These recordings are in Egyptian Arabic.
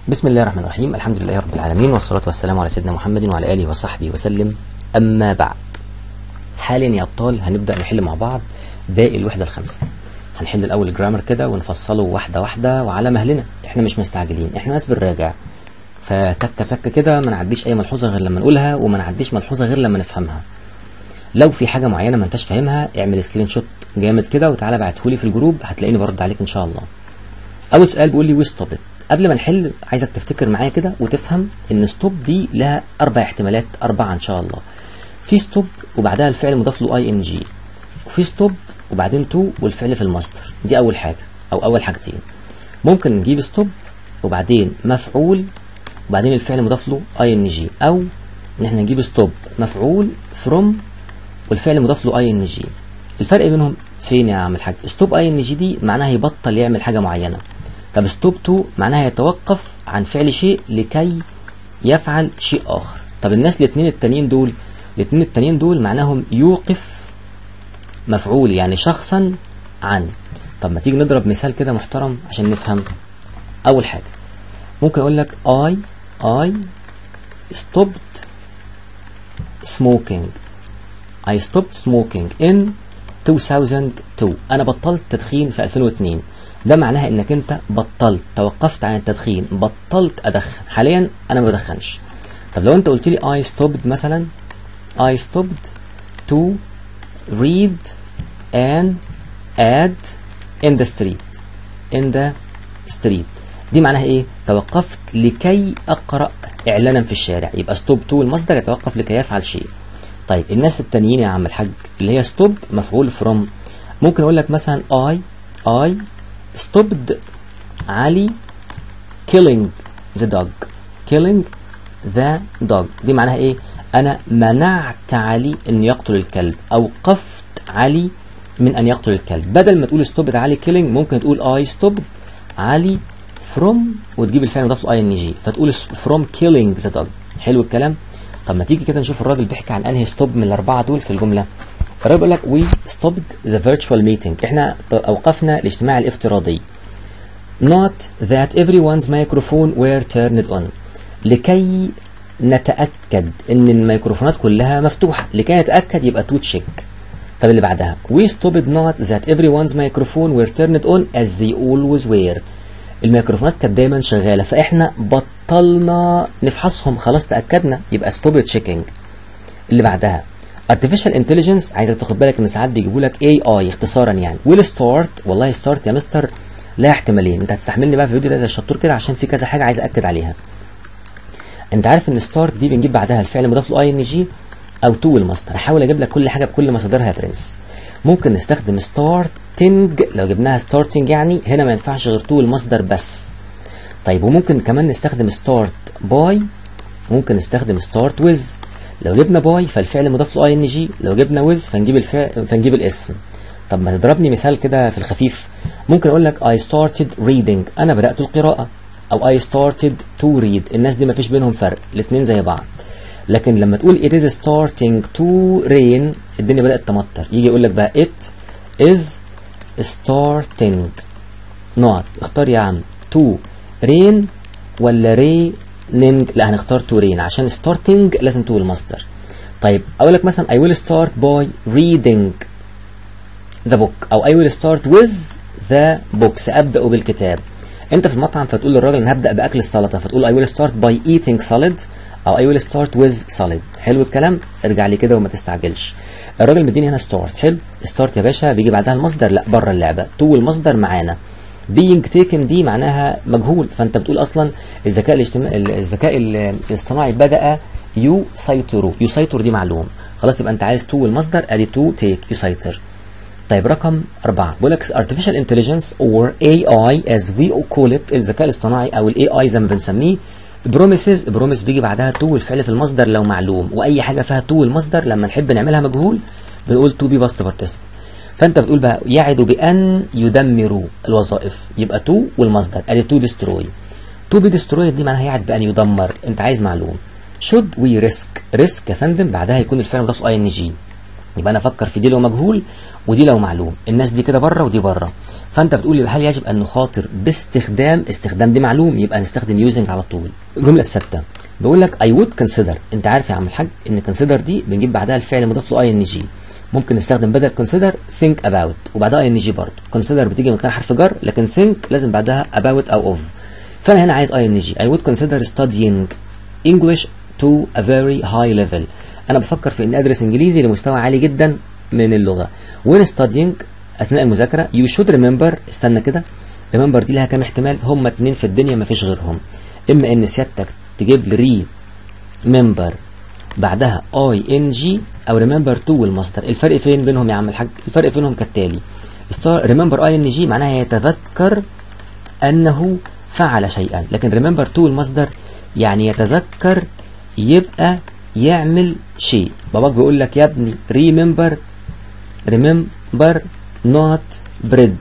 بسم الله الرحمن الرحيم الحمد لله رب العالمين والصلاة والسلام على سيدنا محمد وعلى آله وصحبه وسلم أما بعد حاليا يا أبطال هنبدأ نحل مع بعض باقي الوحدة الخامسة هنحل الأول الجرامر كده ونفصله واحدة واحدة وعلى مهلنا احنا مش مستعجلين احنا ناس بنراجع فتكة تكة كده ما نعديش أي ملحوظة غير لما نقولها وما نعديش ملحوظة غير لما نفهمها لو في حاجة معينة ما انتش فاهمها اعمل سكرين شوت جامد كده وتعالى بعتهولي في الجروب هتلاقيني برد عليك إن شاء الله أول سؤال بيقول لي وستوب قبل ما نحل عايزك تفتكر معايا كده وتفهم ان ستوب دي لها اربع احتمالات اربعه ان شاء الله في ستوب وبعدها الفعل مضاف له اي ان جي وفي ستوب وبعدين تو والفعل في المصدر دي اول حاجه او اول حاجتين ممكن نجيب ستوب وبعدين مفعول وبعدين الفعل مضاف له اي ان جي او ان احنا نجيب ستوب مفعول فروم والفعل مضاف له اي ان جي الفرق بينهم فين يا عم الحاج ستوب اي ان جي دي معناها يبطل يعمل حاجه معينه طب ستوب تو معناها يتوقف عن فعل شيء لكي يفعل شيء آخر طب الناس الاثنين التانيين دول الاثنين التانيين دول معناهم يوقف مفعول يعني شخصا عن طب ما تيجي نضرب مثال كده محترم عشان نفهم أول حاجة ممكن أقول لك I I stopped smoking I stopped smoking in 2002 أنا بطلت تدخين في 2002 ده معناها انك انت بطلت توقفت عن التدخين بطلت ادخن حاليا انا ما بدخنش طب لو انت قلت لي I stopped مثلا I stopped to read an ad in the street in the street دي معناها ايه توقفت لكي اقرا اعلانا في الشارع يبقى ستوب تو المصدر يتوقف لكي يفعل شيء طيب الناس التانيين يا عم الحاج اللي هي ستوب مفعول فروم ممكن اقول لك مثلا I I stopped علي killing the dog killing the dog دي معناها ايه انا منعت علي ان يقتل الكلب اوقفت علي من ان يقتل الكلب بدل ما تقول stopped علي killing ممكن تقول I stopped علي from وتجيب الفعل مضاف له ان جي فتقول from killing the dog حلو الكلام طب ما تيجي كده نشوف الراجل بيحكي عن انهي ستوب من الاربعه دول في الجمله الراجل بيقول لك we stopped the virtual meeting احنا اوقفنا الاجتماع الافتراضي not that everyone's microphone were turned on لكي نتأكد ان الميكروفونات كلها مفتوحة لكي نتأكد يبقى to check طب اللي بعدها we stopped not that everyone's microphone were turned on as they always were الميكروفونات كانت دايما شغالة فاحنا بطلنا نفحصهم خلاص تأكدنا يبقى stopped checking اللي بعدها artificial intelligence عايزك تاخد بالك ان ساعات بيجيبوا لك اي اي اختصارا يعني will start والله start يا مستر لا احتمالين انت هتستحملني بقى في الفيديو ده زي الشطور كده عشان في كذا حاجه عايز اكد عليها انت عارف ان ستارت دي بنجيب بعدها الفعل مضاف له اي ان جي او تو المصدر هحاول اجيب لك كل حاجه بكل مصادرها يا برنس ممكن نستخدم ستارتنج لو جبناها ستارتنج يعني هنا ما ينفعش غير تو المصدر بس طيب وممكن كمان نستخدم ستارت باي ممكن نستخدم ستارت ويز لو جبنا باي فالفعل مضاف له اي ان جي لو جبنا ويز فنجيب الفعل فنجيب الاسم طب ما تضربني مثال كده في الخفيف ممكن اقول لك I started reading انا بدأت القراءة او I started to read الناس دي ما فيش بينهم فرق الاثنين زي بعض لكن لما تقول it is starting to rain الدنيا بدأت تمطر يجي يقول لك بقى it is starting not اختار يا عم to rain ولا raining لا هنختار to rain عشان starting لازم تو المصدر طيب اقول لك مثلا I will start by reading the book او I will start with the book سأبدأ بالكتاب انت في المطعم فتقول للراجل انا هبدأ بأكل السلطة فتقول I will start by eating salad او I will start with salad حلو الكلام ارجع لي كده وما تستعجلش الراجل مديني هنا start حلو start يا باشا بيجي بعدها المصدر لا بره اللعبة تو المصدر معانا being taken دي معناها مجهول فانت بتقول اصلا الذكاء الاجتماعي الذكاء الاصطناعي بدأ يسيطر يسيطر دي معلوم خلاص يبقى انت عايز تو المصدر ادي تو تيك يسيطر طيب رقم أربعة بيقول لك artificial intelligence or AI as we call it الذكاء الاصطناعي أو ال AI زي ما بنسميه promises promise بيجي بعدها to والفعل في المصدر لو معلوم وأي حاجة فيها to المصدر لما نحب نعملها مجهول بنقول to be past participle فأنت بتقول بقى يعد بأن يدمروا الوظائف يبقى to والمصدر أدي to destroy to be destroyed دي معناها يعد بأن يدمر أنت عايز معلوم should we risk risk يا فندم بعدها يكون الفعل مضاف اي ان جي يبقى انا افكر في دي لو مجهول ودي لو معلوم الناس دي كده بره ودي بره فانت بتقول لي هل يجب ان نخاطر باستخدام استخدام دي معلوم يبقى نستخدم يوزنج على طول الجمله السادسه بيقول لك اي وود كونسيدر انت عارف يا عم الحاج ان كونسيدر دي بنجيب بعدها الفعل مضاف له اي ان جي ممكن نستخدم بدل كونسيدر think about وبعدها اي ان جي برضه كونسيدر بتيجي من غير حرف جر لكن think لازم بعدها about او of فانا هنا عايز اي ان جي I would consider studying English to a very high level انا بفكر في اني ادرس انجليزي لمستوى عالي جدا من اللغه when studying اثناء المذاكره you should remember استنى كده remember دي لها كام احتمال هم اتنين في الدنيا ما فيش غيرهم اما ان سيادتك تجيب لي ري remember بعدها اي ان جي او ريمبر تو والماستر الفرق فين بينهم يا عم الحاج الفرق بينهم كالتالي ريمبر اي ان جي معناها يتذكر انه فعل شيئا لكن ريمبر تو المصدر يعني يتذكر يبقى يعمل شيء باباك بيقول لك يا ابني ريمبر ريمبر نوت بريد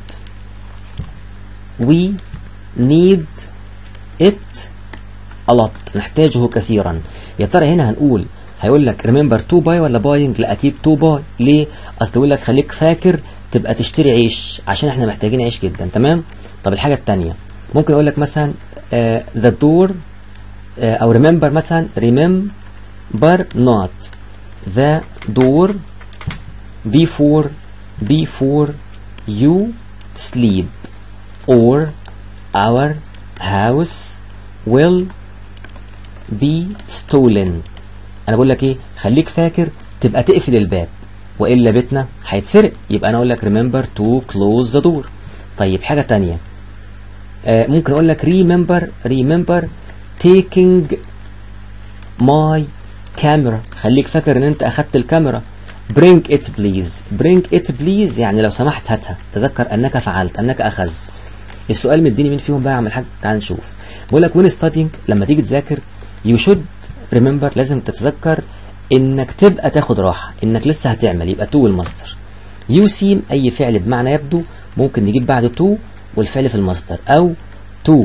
وي نيد ات a lot نحتاجه كثيرا يا ترى هنا هنقول هيقول لك ريمبر تو باي ولا باينج لا اكيد تو باي ليه اصل يقول لك خليك فاكر تبقى تشتري عيش عشان احنا محتاجين عيش جدا تمام طب الحاجه الثانيه ممكن اقول لك مثلا ذا دور او ريمبر مثلا ريمبر نوت ذا دور before before you sleep or our house will be stolen انا بقول لك ايه خليك فاكر تبقى تقفل الباب والا بيتنا هيتسرق يبقى انا اقول لك remember to close the door طيب حاجه تانية آه ممكن اقول لك remember remember taking my camera خليك فاكر ان انت اخدت الكاميرا bring it please bring it please يعني لو سمحت هاتها تذكر انك فعلت انك اخذت السؤال مديني مين فيهم بقى يا عم الحاج تعال نشوف بقول لك when studying لما تيجي تذاكر you should remember لازم تتذكر انك تبقى تاخد راحه انك لسه هتعمل يبقى تو المصدر يو سيم اي فعل بمعنى يبدو ممكن نجيب بعد تو والفعل في المصدر او تو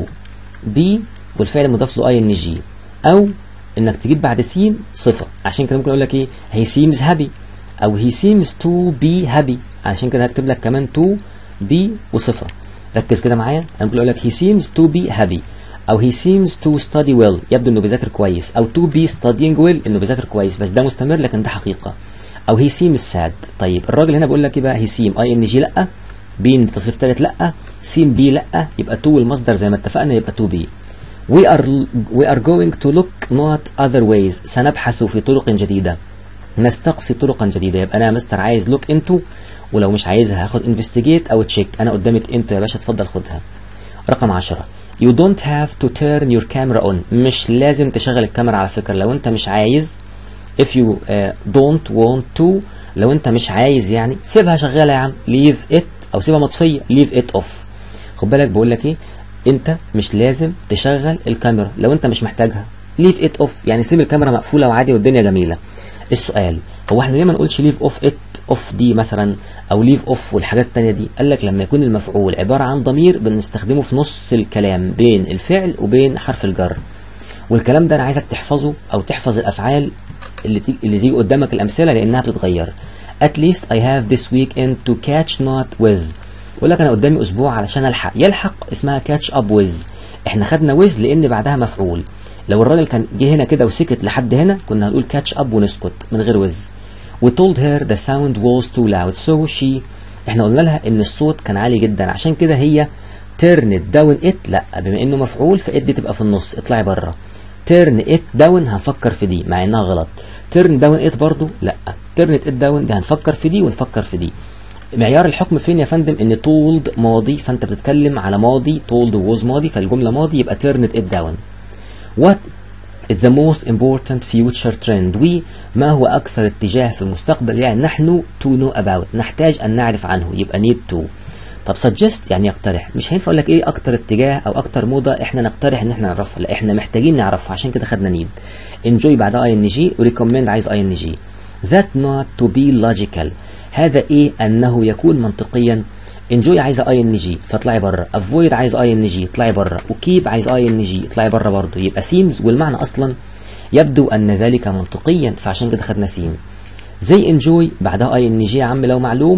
بي والفعل مضاف له اي ان جي او انك تجيب بعد سين صفه عشان كده ممكن اقول لك ايه هي سيمز هابي او هي سيمز تو بي هابي عشان كده هكتب لك كمان تو بي وصفه ركز كده معايا انا ممكن اقول لك he seems to be happy او he seems to study well يبدو انه بيذاكر كويس او to be studying well انه بيذاكر كويس بس ده مستمر لكن ده حقيقه او he seems sad طيب الراجل هنا بيقول لك ايه بقى he seem اي ان جي لا بين تصريف ثالث لا seem بي لا يبقى to المصدر زي ما اتفقنا يبقى to be we are we are going to look not other ways سنبحث في طرق جديده نستقصي طرقا جديده يبقى انا مستر عايز لوك انتو ولو مش عايزها هاخد انفستيجيت او تشيك انا قدامك انتو يا باشا اتفضل خدها رقم 10 You don't have to turn your camera on مش لازم تشغل الكاميرا على فكرة لو انت مش عايز if you uh, don't want to لو انت مش عايز يعني سيبها شغالة يا عم leave it او سيبها مطفية leave it off خد بالك بقول لك ايه انت مش لازم تشغل الكاميرا لو انت مش محتاجها leave it off يعني سيب الكاميرا مقفولة وعادي والدنيا جميلة السؤال هو احنا ليه ما نقولش leave off it اوف دي مثلا او ليف اوف والحاجات التانية دي قال لك لما يكون المفعول عبارة عن ضمير بنستخدمه في نص الكلام بين الفعل وبين حرف الجر والكلام ده انا عايزك تحفظه او تحفظ الافعال اللي تيجي اللي تيجي قدامك الامثله لانها بتتغير at least I have this weekend to catch not with بقول لك انا قدامي اسبوع علشان الحق يلحق اسمها catch up with احنا خدنا with لان بعدها مفعول لو الراجل كان جه هنا كده وسكت لحد هنا كنا هنقول catch up ونسكت من غير with we told her the sound was too loud so she احنا قلنا لها ان الصوت كان عالي جدا عشان كده هي turn it down it لا بما انه مفعول فإت دي تبقى في النص اطلعي بره turn it down هنفكر في دي مع انها غلط turn down it برضو لا turn it down دي هنفكر في دي ونفكر في دي معيار الحكم فين يا فندم ان told ماضي فانت بتتكلم على ماضي told was ماضي فالجمله ماضي يبقى turn it down what is the most important future trend we ما هو أكثر اتجاه في المستقبل يعني نحن to know about نحتاج أن نعرف عنه يبقى need to طب suggest يعني يقترح مش هينفع أقول لك إيه أكتر اتجاه أو أكتر موضة إحنا نقترح إن إحنا نعرفها لا إحنا محتاجين نعرفها عشان كده خدنا need enjoy بعدها ing وريكومند عايز ing that not to be logical هذا إيه أنه يكون منطقيا enjoy عايزه اي ان جي فاطلعي بره avoid عايز اي ان جي اطلعي بره وكيب عايز اي ان جي اطلعي بره برضه يبقى seems والمعنى اصلا يبدو ان ذلك منطقيا فعشان كده خدنا سين زي enjoy بعدها اي ان جي يا عم لو معلوم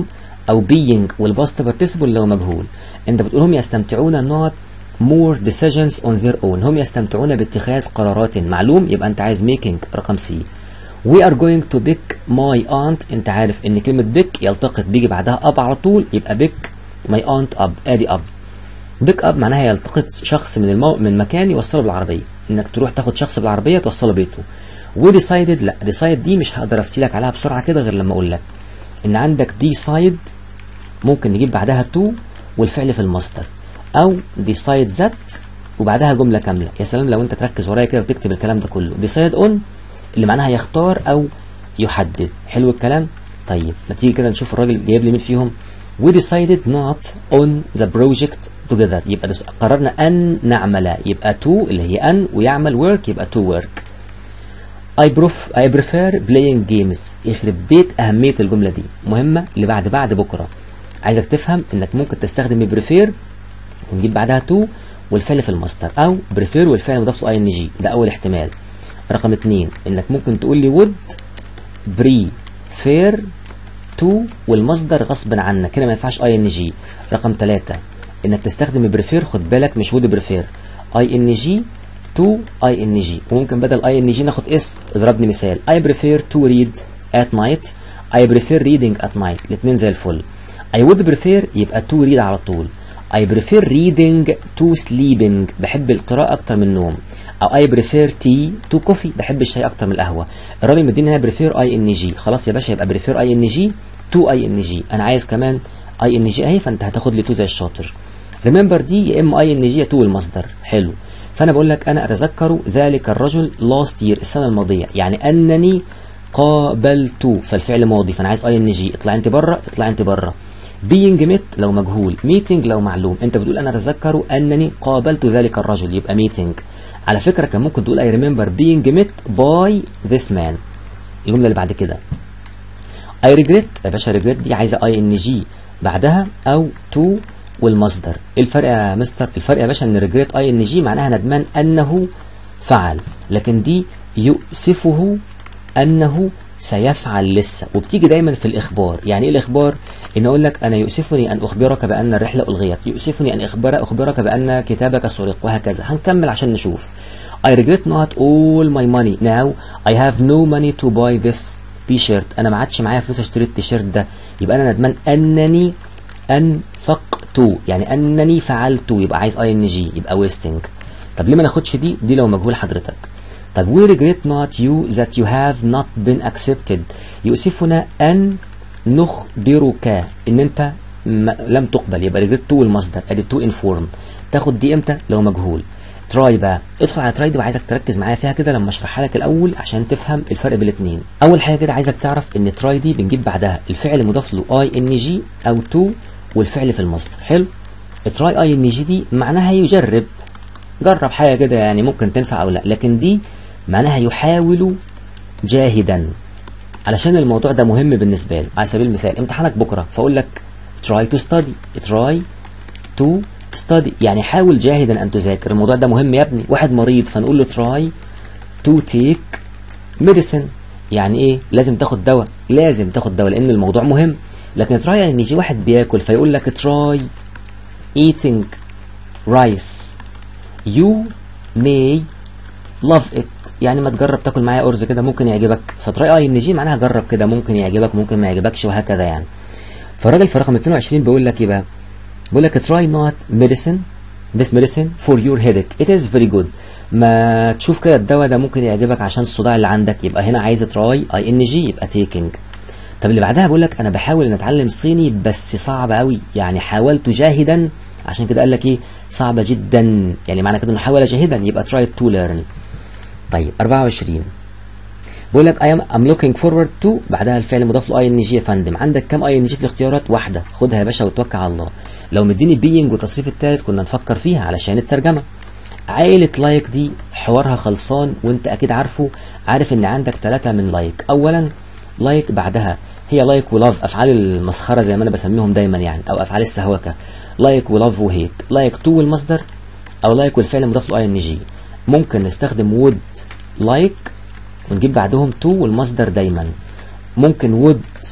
او being والباست participle اللي هو مجهول انت بتقول هم يستمتعون not more decisions on their own هم يستمتعون باتخاذ قرارات معلوم يبقى انت عايز making رقم سي we are going to pick my aunt انت عارف ان كلمة pick يلتقط بيجي بعدها up على طول يبقى pick my aunt up ادي up بيك اب معناها يلتقط شخص من المو... من مكان يوصله بالعربيه انك تروح تاخد شخص بالعربيه توصله بيته وديسايدد لا ديسايد دي مش هقدر افتي لك عليها بسرعه كده غير لما اقول لك ان عندك ديسايد ممكن نجيب بعدها تو والفعل في المصدر او ديسايد ذات وبعدها جمله كامله يا سلام لو انت تركز ورايا كده وتكتب الكلام ده كله ديسايد اون اللي معناها يختار او يحدد حلو الكلام طيب ما تيجي كده نشوف الراجل جايب لي مين فيهم we decided not on the project together يبقى قررنا أن نعمل يبقى to اللي هي أن ويعمل work يبقى to work I, pref I prefer playing games يخرب بيت أهمية الجملة دي مهمة اللي بعد بعد بكرة عايزك تفهم إنك ممكن تستخدم prefer ونجيب بعدها to والفعل في المصدر أو prefer والفعل مضاف له ing ده أول احتمال رقم اتنين إنك ممكن تقول لي would prefer to والمصدر غصب عنك كده ما ينفعش ing رقم ثلاثة انك تستخدم بريفير خد بالك مش وود بريفير اي ان جي تو اي ان جي وممكن بدل اي ان جي ناخد اس اضربني مثال I prefer to read at night I prefer reading at night الاثنين زي الفل I would prefer يبقى to read على طول I prefer reading to sleeping بحب القراءة أكتر من النوم أو I prefer tea to coffee بحب الشاي أكتر من القهوة الراجل مديني هنا prefer I N G خلاص يا باشا يبقى prefer I N G to I N G أنا عايز كمان I N G أهي فأنت هتاخد لي to زي الشاطر remember دي يا إما I N G يا to المصدر حلو فأنا بقول لك أنا أتذكر ذلك الرجل last year السنة الماضية يعني أنني قابلت فالفعل ماضي فأنا عايز I N G اطلع أنت بره اطلع أنت بره being met لو مجهول meeting لو معلوم انت بتقول انا اتذكر انني قابلت ذلك الرجل يبقى meeting على فكرة كان ممكن تقول I remember being met by this man الجملة اللي بعد كده I regret يا باشا regret دي عايزة ing بعدها او to والمصدر ايه الفرق يا مستر الفرق يا باشا ان regret ing معناها ندمان انه فعل لكن دي يؤسفه انه سيفعل لسه وبتيجي دايما في الاخبار يعني ايه الاخبار ان اقول لك انا يؤسفني ان اخبرك بان الرحله الغيت يؤسفني ان اخبر اخبرك بان كتابك سرق وهكذا هنكمل عشان نشوف I regret not all my money now I have no money to buy this t-shirt انا ما عادش معايا فلوس اشتري التيشيرت ده يبقى انا ندمان انني انفقت يعني انني فعلت يبقى عايز ing يبقى wasting طب ليه ما ناخدش دي دي لو مجهول حضرتك طب we regret not you that you have not been accepted يؤسفنا أن نخبرك إن أنت لم تقبل يبقى regret to المصدر ادي to inform تاخد دي امتى لو مجهول تراي بقى ادخل على تراي دي وعايزك تركز معايا فيها كده لما اشرحها لك الاول عشان تفهم الفرق بين الاثنين اول حاجه كده عايزك تعرف ان تراي دي بنجيب بعدها الفعل مضاف له اي ان جي او تو والفعل في المصدر حلو تراي اي ان جي دي معناها يجرب جرب حاجه كده يعني ممكن تنفع او لا لكن دي معناها يحاول جاهدا علشان الموضوع ده مهم بالنسبه له على سبيل المثال امتحانك بكره فاقول لك try to study try to study يعني حاول جاهدا ان تذاكر الموضوع ده مهم يا ابني واحد مريض فنقول له try to take medicine يعني ايه لازم تاخد دواء لازم تاخد دواء لان الموضوع مهم لكن try يعني يجي واحد بياكل فيقول لك try eating rice you may love it يعني ما تجرب تاكل معايا ارز كده ممكن يعجبك فتراي اي ان جي معناها جرب كده ممكن يعجبك ممكن ما يعجبكش وهكذا يعني فالراجل في رقم 22 بيقول لك ايه بقى بيقول لك try not medicine this medicine for your headache it is very good ما تشوف كده الدواء ده ممكن يعجبك عشان الصداع اللي عندك يبقى هنا عايز تراي اي ان جي يبقى taking طب اللي بعدها بيقول لك انا بحاول ان اتعلم صيني بس صعب قوي يعني حاولت جاهدا عشان كده قال لك ايه صعبه جدا يعني معنى كده انه حاول جاهدا يبقى try to learn طيب 24 بقول لك I am I'm looking forward to بعدها الفعل مضاف له اي ان جي يا فندم عندك كام اي ان جي في الاختيارات واحده خدها يا باشا وتوكل على الله لو مديني بينج والتصريف الثالث كنا نفكر فيها علشان الترجمه عائلة لايك دي حوارها خلصان وانت اكيد عارفه عارف ان عندك ثلاثة من لايك اولا لايك بعدها هي لايك ولاف افعال المسخره زي ما انا بسميهم دايما يعني او افعال السهوكه لايك ولاف وهيت لايك تو والمصدر او لايك والفعل مضاف له اي ان جي ممكن نستخدم وود لايك ونجيب بعدهم تو والمصدر دايما ممكن وود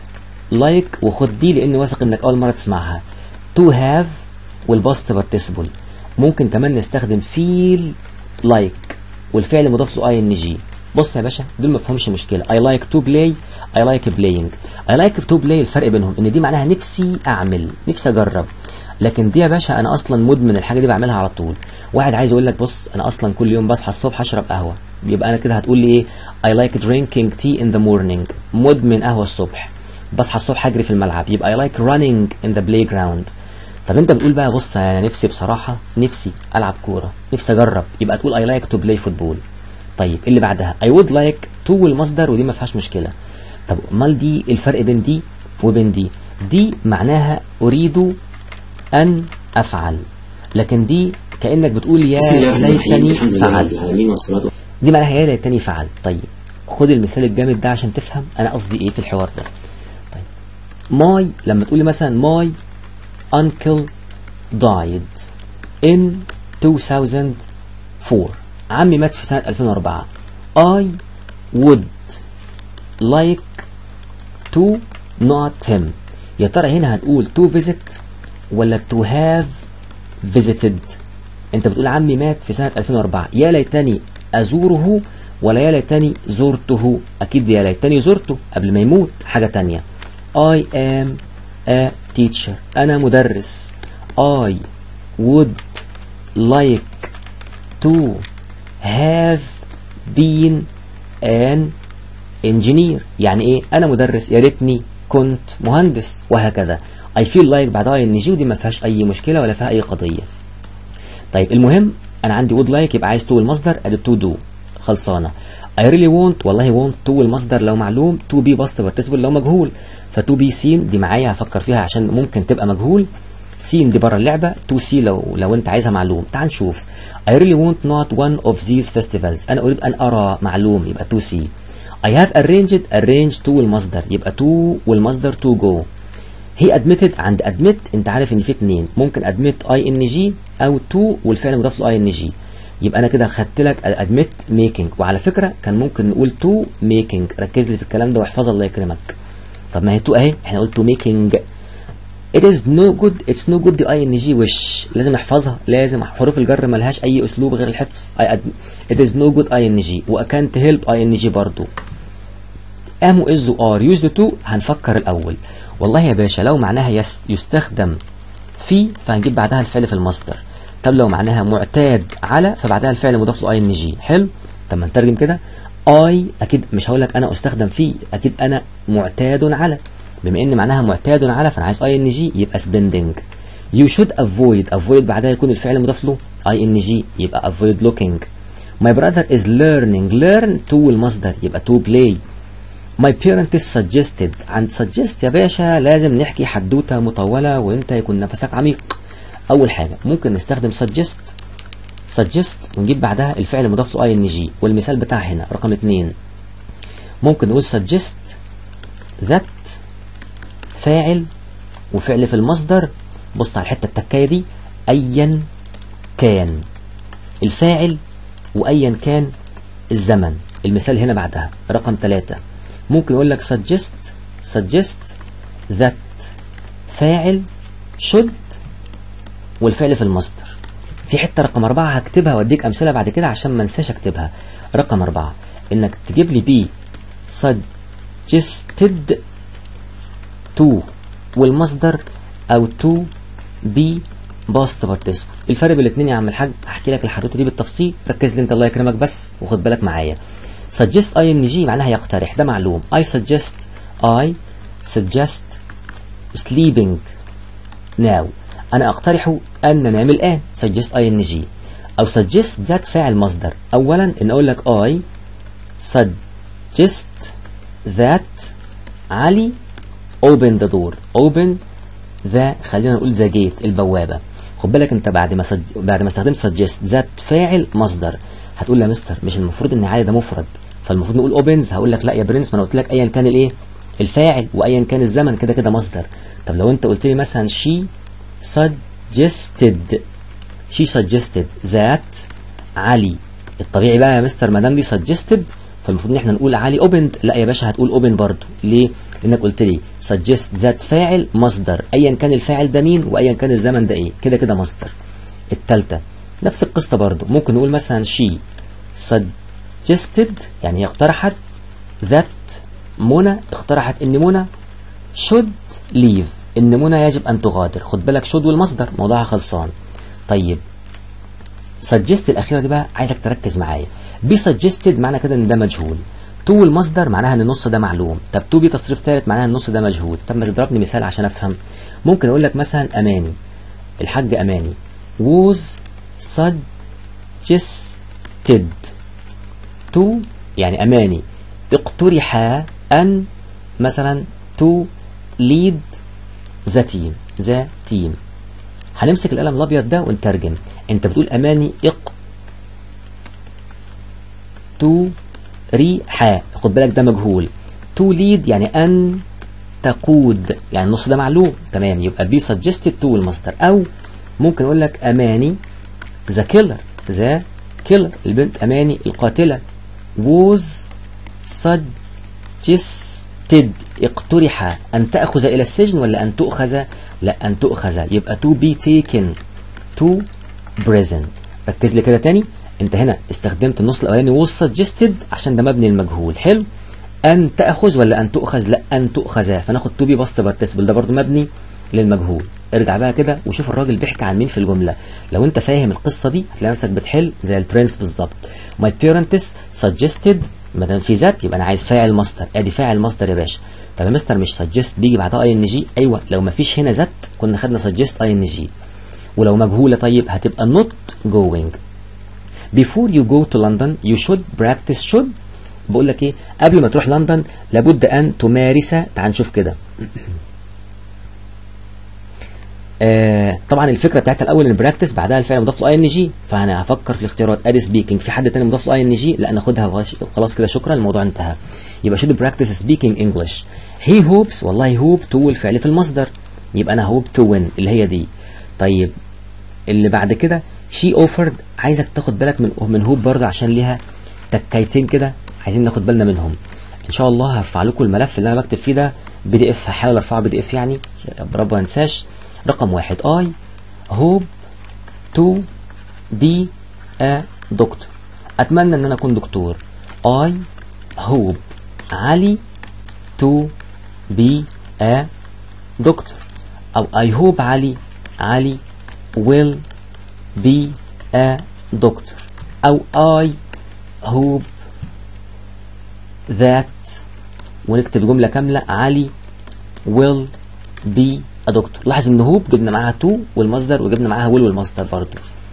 like وخد دي لاني واثق انك اول مره تسمعها to have والباست participle ممكن كمان نستخدم feel like والفعل مضاف له اي ان جي بص يا باشا دول ما فيهمش مشكله I like to play I like playing I like to play الفرق بينهم ان دي معناها نفسي اعمل نفسي اجرب لكن دي يا باشا انا اصلا مدمن الحاجه دي بعملها على طول واحد عايز يقول لك بص انا اصلا كل يوم بصحى الصبح اشرب قهوه يبقى انا كده هتقول لي ايه I like drinking tea in the morning مدمن قهوه الصبح بصحى الصبح اجري في الملعب يبقى I like running in the playground طب انت بتقول بقى بص انا نفسي بصراحه نفسي العب كوره نفسي اجرب يبقى تقول I like to play football طيب اللي بعدها I would like to والمصدر ودي ما فيهاش مشكله طب امال دي الفرق بين دي وبين دي دي معناها اريد ان افعل لكن دي كانك بتقول يا بسم الله الرحمن الرحيم ليتني الحمد لله رب فعلت العالمين والصلاة دي معناها يا ليتني فعلت طيب خد المثال الجامد ده عشان تفهم انا قصدي ايه في الحوار ده طيب ماي لما تقولي مثلا ماي uncle died in 2004 عمي مات في سنة 2004 I would like to not him يا ترى هنا هنقول to visit ولا to have visited انت بتقول عمي مات في سنة 2004 يا ليتني ازوره ولا يا ليتني زرته اكيد يا ليتني زرته قبل ما يموت حاجة تانية I am a teacher انا مدرس I would like to have been an engineer يعني ايه انا مدرس يا ريتني كنت مهندس وهكذا I feel like بعدها ان جي ودي ما فيهاش اي مشكله ولا فيها اي قضيه طيب المهم انا عندي would like يبقى عايز to المصدر ادي to do خلصانه I really want والله want to المصدر لو معلوم to be past participle لو مجهول ف to be seen دي معايا هفكر فيها عشان ممكن تبقى مجهول سين دي بره اللعبه تو سي لو لو انت عايزها معلوم تعال نشوف I really want not one of these festivals انا اريد ان ارى معلوم يبقى تو سي I have arranged arranged to المصدر يبقى to والمصدر to go هي admitted عند admit انت عارف ان في اتنين ممكن admit اي ان جي او to والفعل مضاف له اي ان جي يبقى انا كده خدت لك admit making وعلى فكره كان ممكن نقول to making ركز لي في الكلام ده واحفظها الله يكرمك طب ما هي to اهي احنا قلت to making It is no good it's no good دي اي ان جي وش لازم نحفظها لازم حروف الجر ملهاش اي اسلوب غير الحفظ I admit. It is no good اي ان جي وكانت هيلب اي ان جي برضو ام از ار يوز تو هنفكر الاول والله يا باشا لو معناها يس يستخدم في فهنجيب بعدها الفعل في المصدر طب لو معناها معتاد على فبعدها الفعل مضاف له اي ان جي حلو طب ما نترجم كده اي اكيد مش هقول لك انا استخدم في اكيد انا معتاد على بما ان معناها معتاد على فانا عايز اي ان جي يبقى spending you should avoid avoid بعدها يكون الفعل مضاف له اي ان جي يبقى avoid looking my brother is learning learn to المصدر يبقى to play my parents suggested عند suggest يا باشا لازم نحكي حدوته مطوله وانت يكون نفسك عميق اول حاجه ممكن نستخدم suggest suggest ونجيب بعدها الفعل مضاف له اي ان جي والمثال بتاع هنا رقم اتنين ممكن نقول suggest that فاعل وفعل في المصدر بص على الحته التكايه دي ايا كان الفاعل وايا كان الزمن المثال هنا بعدها رقم ثلاثة ممكن اقول لك suggest suggest that فاعل should والفعل في المصدر في حته رقم أربعة هكتبها واديك امثله بعد كده عشان ما انساش اكتبها رقم أربعة انك تجيب لي بي suggested to والمصدر او to be past participle الفرق بين الاثنين يا عم الحاج هحكي لك الحدوته دي بالتفصيل ركز لي انت الله يكرمك بس وخد بالك معايا suggest ing معناها يقترح ده معلوم I suggest I suggest sleeping now انا اقترح ان ننام الان suggest ing او suggest ذات فاعل مصدر اولا ان اقول لك I suggest that علي open the door open ذا خلينا نقول ذا جيت البوابه خد بالك انت بعد ما سج... بعد ما استخدمت suggest ذات فاعل مصدر هتقول يا مستر مش المفروض ان علي ده مفرد فالمفروض نقول اوبنز هقول لك لا يا برنس ما انا قلت لك ايا كان الايه الفاعل وايا كان الزمن كده كده مصدر طب لو انت قلت لي مثلا she suggested she suggested that علي الطبيعي بقى يا مستر ما دام دي suggested فالمفروض ان احنا نقول علي اوبند لا يا باشا هتقول اوبن برضو ليه لانك قلت لي suggest ذات فاعل مصدر ايا كان الفاعل ده مين وايا كان الزمن ده ايه كده كده مصدر التالتة نفس القصة برضو ممكن نقول مثلا she suggested يعني هي اقترحت that منى اقترحت ان منى should leave ان منى يجب ان تغادر خد بالك should والمصدر موضوعها خلصان طيب suggest الاخيره دي بقى عايزك تركز معايا be suggested معنى كده ان ده مجهول to المصدر معناها ان النص ده معلوم طب to بي تصريف ثالث معناها النص ده مجهول طب ما تضربني مثال عشان افهم ممكن اقول لك مثلا اماني الحاج اماني was suggested to يعني اماني اقترح ان مثلا to lead the team the team هنمسك القلم الابيض ده ونترجم انت بتقول اماني اق تو ريحا خد بالك ده مجهول تو ليد يعني ان تقود يعني النص ده معلوم تمام يبقى بي suggested تو المصدر او ممكن اقول لك اماني ذا كيلر ذا كيلر البنت اماني القاتله was suggested اقترح ان تاخذ الى السجن ولا ان تؤخذ لا ان تؤخذ يبقى to be taken to prison ركز لي كده تاني انت هنا استخدمت النص الاولاني was suggested عشان ده مبني المجهول حلو ان تاخذ ولا ان تؤخذ لا ان تؤخذ فناخد to be past participle ده برضو مبني للمجهول ارجع بقى كده وشوف الراجل بيحكي عن مين في الجمله لو انت فاهم القصه دي هتلاقي نفسك بتحل زي البرنس بالظبط my parents suggested ما دام في ذات يبقى انا عايز فاعل مصدر ادي فاعل مصدر يا باشا طب يا مستر مش suggest بيجي بعدها اي ان جي ايوه لو ما فيش هنا ذات كنا خدنا suggest اي ان جي ولو مجهوله طيب هتبقى not going before you go to London you should practice should بقول لك ايه قبل ما تروح لندن لابد ان تمارس تعال نشوف كده آه طبعا الفكره بتاعتها الاول ان براكتس بعدها الفعل مضاف له اي ان جي فانا هفكر في الاختيارات ادي سبيكينج في حد تاني مضاف له اي ان جي لا ناخدها خلاص كده شكرا الموضوع انتهى يبقى should practice speaking English he hopes والله hope to الفعل في المصدر يبقى انا hope to win اللي هي دي طيب اللي بعد كده she offered عايزك تاخد بالك من من هوب برضه عشان ليها تكايتين كده عايزين ناخد بالنا منهم ان شاء الله هرفع لكم الملف اللي انا بكتب فيه ده بي دي اف هحاول ارفعه بي دي اف يعني يا رب ما انساش رقم واحد I hope to be a doctor أتمنى إن أنا أكون دكتور I hope علي to be a doctor أو I hope علي علي will be a doctor أو I hope that ونكتب جملة كاملة علي will be a doctor لاحظ ان هوب جبنا معاها تو والمصدر وجبنا معاها will والمصدر برضو